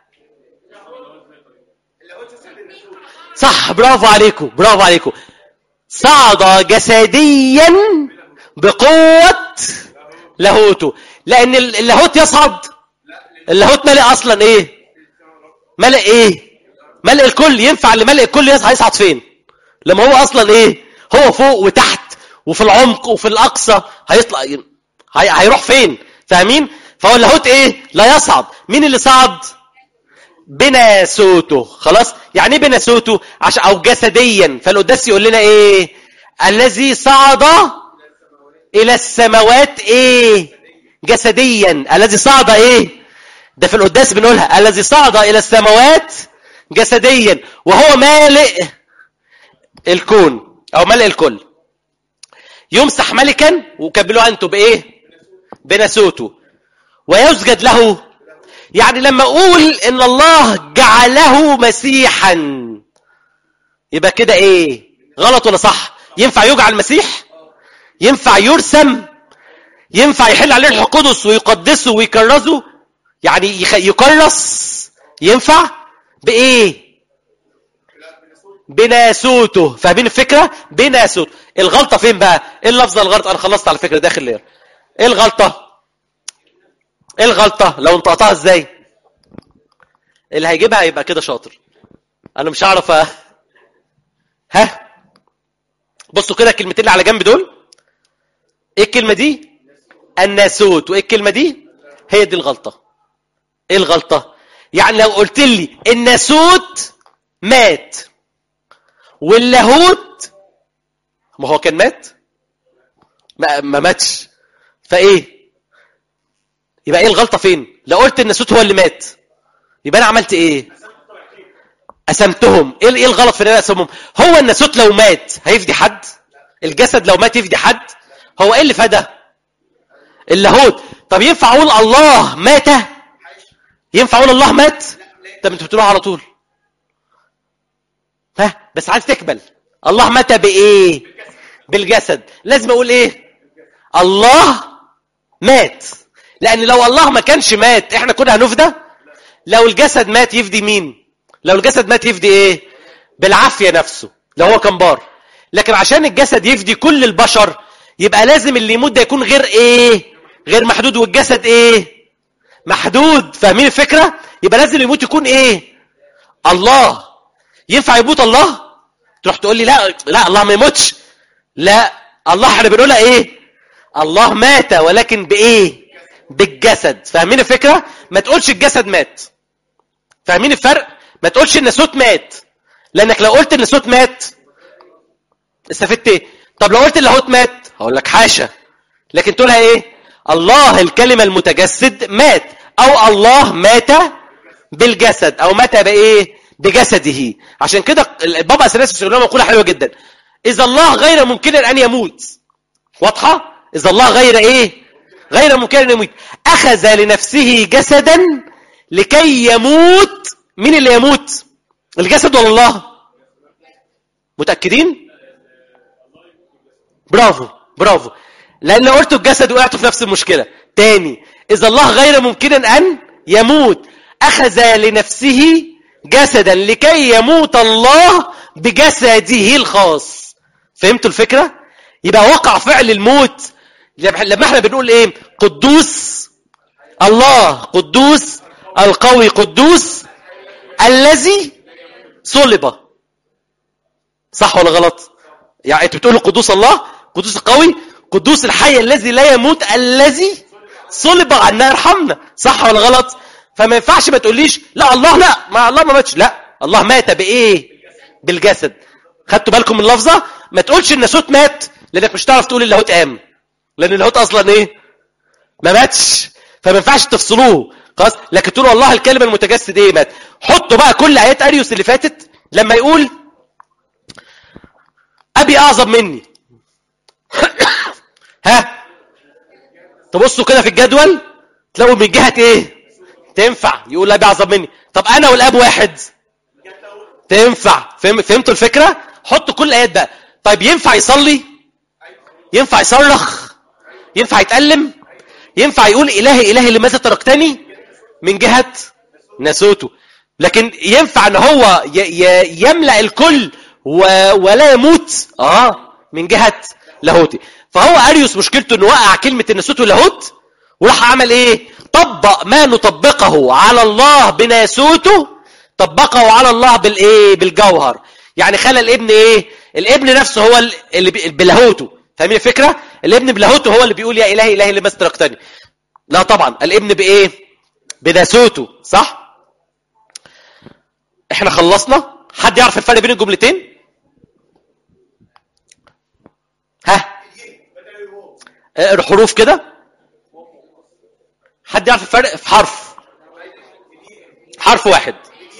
صح برافو عليكم برافو عليكم صعد جسديا بقوة لاهوته لأن اللاهوت يصعد اللاهوت ملئ أصلا إيه ملئ إيه ملئ الكل ينفع لملئ الكل هيصعد فين لما هو أصلا إيه هو فوق وتحت وفي العمق وفي الأقصى هيطلع هي... هيروح فين فاهمين فهو اللاهوت إيه لا يصعد مين اللي صعد بناسوته خلاص يعني ايه بناسوته عشان او جسديا فالقداس يقول لنا ايه الذي صعد الى السماوات ايه جسديا الذي صعد ايه ده في القداس بنقولها الذي صعد الى السماوات جسديا وهو مالئ الكون او ملئ الكل يمسح ملكا وكبلوها انتوا بايه بناسوته ويسجد له يعني لما اقول ان الله جعله مسيحا يبقى كده ايه غلط ولا صح ينفع يجعل مسيح ينفع يرسم ينفع يحل عليه الروح القدس ويقدسه ويكرزه يعني يكرس ينفع بايه بناسوته فاهمين الفكره بناسوته الغلطه فين بقى ايه اللفظه الغلط انا خلصت على فكره داخل ليه ايه الغلطه ايه الغلطه لو انطقتها ازاي اللي هيجيبها يبقى كده شاطر انا مش هعرف أ... ها بصوا كده الكلمتين اللي على جنب دول ايه الكلمه دي الناسوت وايه الكلمه دي هي دي الغلطه ايه الغلطه يعني لو قلت لي الناسوت مات واللاهوت ما هو كان مات ما, ما ماتش فايه يبقى ايه الغلطه فين لو قلت الناسوت هو اللي مات يبقى انا عملت ايه قسمتهم ايه ايه الغلط في ان انا اقسمهم هو الناسوت لو مات هيفدي حد الجسد لو مات يفدي حد هو ايه اللي فدى اللاهوت طب ينفع اقول الله مات ينفع اقول الله مات طب انتوا بتقولوها على طول ها بس عايز تكمل الله مات بايه بالجسد لازم اقول ايه الله مات لان لو الله ما كانش مات احنا كنا هنفدى لو الجسد مات يفدي مين لو الجسد مات يفدي ايه بالعافيه نفسه لو هو كان بار لكن عشان الجسد يفدي كل البشر يبقى لازم اللي يموت ده يكون غير ايه غير محدود والجسد ايه محدود فاهمين الفكره يبقى لازم اللي يموت يكون ايه الله ينفع يموت الله تروح تقول لي لا لا الله ما يموتش لا الله احنا بنقولها ايه الله مات ولكن بايه بالجسد فاهمين الفكره ما تقولش الجسد مات فاهمين الفرق ما تقولش ان صوت مات لانك لو قلت ان صوت مات استفدت ايه طب لو قلت اللاهوت مات هقول لك حاشا لكن تقولها ايه الله الكلمه المتجسد مات او الله مات بالجسد او مات بايه بجسده عشان كده البابا اثناسيوس يقول لنا مقوله حلوه جدا اذا الله غير ممكن ان يموت واضحه اذا الله غير ايه غير ممكن ان يموت اخذ لنفسه جسدا لكي يموت مين اللي يموت الجسد ولا الله متاكدين برافو برافو لان قلت الجسد وقعت في نفس المشكله تاني اذا الله غير ممكن ان يموت اخذ لنفسه جسدا لكي يموت الله بجسده الخاص فهمتوا الفكره يبقى وقع فعل الموت لما احنا بنقول ايه قدوس الله قدوس القوي قدوس الذي صلب صح ولا غلط يعني انت بتقول قدوس الله قدوس القوي قدوس الحي الذي لا يموت الذي صلب عنا يرحمنا صح ولا غلط فما ينفعش ما تقوليش لا الله لا ما الله ما ماتش لا الله مات بايه بالجسد خدتوا بالكم من اللفظه ما تقولش ان صوت مات لانك مش هتعرف تقول اللاهوت قام لان اللاهوت اصلا ايه ما ماتش فما ينفعش تفصلوه خلاص لكن تقولوا الله الكلمه المتجسد ايه مات حطوا بقى كل ايات اريوس اللي فاتت لما يقول ابي اعظم مني ها تبصوا كده في الجدول تلاقوا من جهه ايه تنفع يقول الاب اعظم مني طب انا والاب واحد تنفع فهم فهمتوا الفكره حطوا كل الايات بقى طيب ينفع يصلي ينفع يصرخ ينفع يتألم ينفع يقول إلهي إلهي لماذا تركتني من جهة ناسوته لكن ينفع ان هو ي- ي- يملأ الكل و- ولا يموت اه من جهة لاهوتي فهو اريوس مشكلته انه وقع كلمة الناسوت واللاهوت وراح عمل ايه طبق ما نطبقه على الله بناسوته طبقه على الله بالايه بالجوهر يعني خلى الابن ايه الابن نفسه هو ال- اللي بي- بلاهوته فاهمين الفكره الابن بلاهوته هو اللي بيقول يا الهي الهي لما استركتني لا طبعا الابن بايه بناسوته صح احنا خلصنا حد يعرف الفرق بين الجملتين ها اقرا حروف كده حد يعرف الفرق في حرف حرف واحد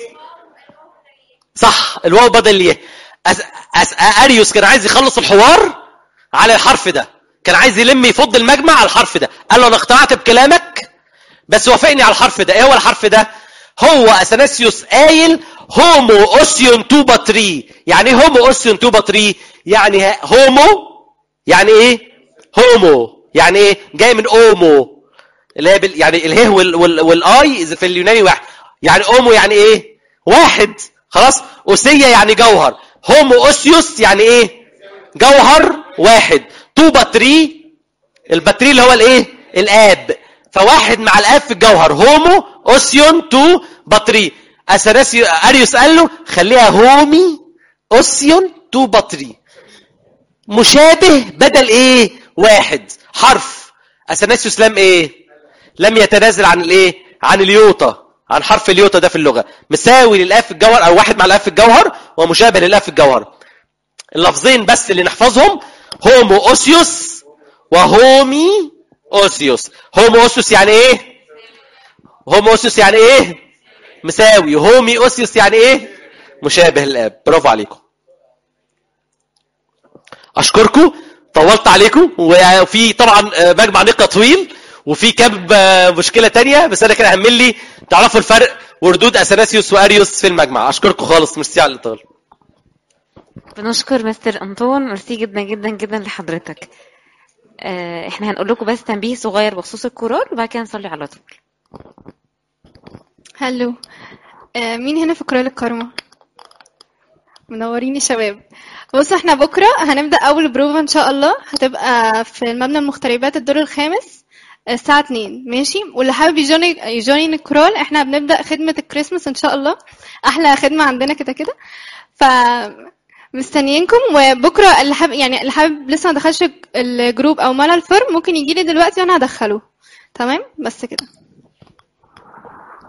صح الواو بدل الياء أس... أس... اريوس كان عايز يخلص الحوار على الحرف ده كان عايز يلم يفض المجمع على الحرف ده قال له انا اقتنعت بكلامك بس وافقني على الحرف ده ايه هو الحرف ده هو اثناسيوس قايل هومو اوسيون توبا تري يعني ايه هومو اوسيون توبا تري يعني ه- هومو يعني ايه هومو يعني ايه جاي من اومو اللي هي بال... يعني اله وال... وال... والاي إذا في اليوناني واحد يعني اومو يعني ايه واحد خلاص اوسيه يعني جوهر هومو اوسيوس يعني ايه جوهر واحد تو باتري الباتري اللي هو الايه الاب فواحد مع الاب في الجوهر هومو اوسيون تو باتري اثناسيو اريوس قال له خليها هومي اوسيون تو باتري مشابه بدل ايه واحد حرف اثناسيوس لم ايه لم يتنازل عن الايه عن اليوطا عن حرف اليوطا ده في اللغه مساوي للاف في الجوهر او واحد مع الاف في الجوهر ومشابه للاف في الجوهر اللفظين بس اللي نحفظهم هومو اوسيوس وهومي اوسيوس هومو اوسيوس يعني ايه هومو اوسيوس يعني ايه مساوي هومي اوسيوس يعني ايه مشابه للاب برافو عليكم اشكركم طولت عليكم وفي طبعا مجمع نقة طويل وفي كم مشكله تانية بس انا كان اهم لي تعرفوا الفرق وردود اثناسيوس واريوس في المجمع اشكركم خالص ميرسي على الاطاله بنشكر مستر انطون ميرسي جدا جدا جدا لحضرتك آه، احنا هنقول لكم بس تنبيه صغير بخصوص الكورال وبعد كده نصلي على طول هلو آه، مين هنا في كورال الكارما منورين يا شباب بصوا احنا بكره هنبدا اول بروفا ان شاء الله هتبقى في المبنى المغتربات الدور الخامس الساعة 2 ماشي واللي حابب يجوني يجوني الكورال احنا بنبدأ خدمة الكريسماس ان شاء الله احلى خدمة عندنا كده كده ف مستنيينكم وبكره اللي حابب يعني اللي حابب لسه ما دخلش الجروب او مال الفورم ممكن يجي لي دلوقتي وانا هدخله تمام بس كده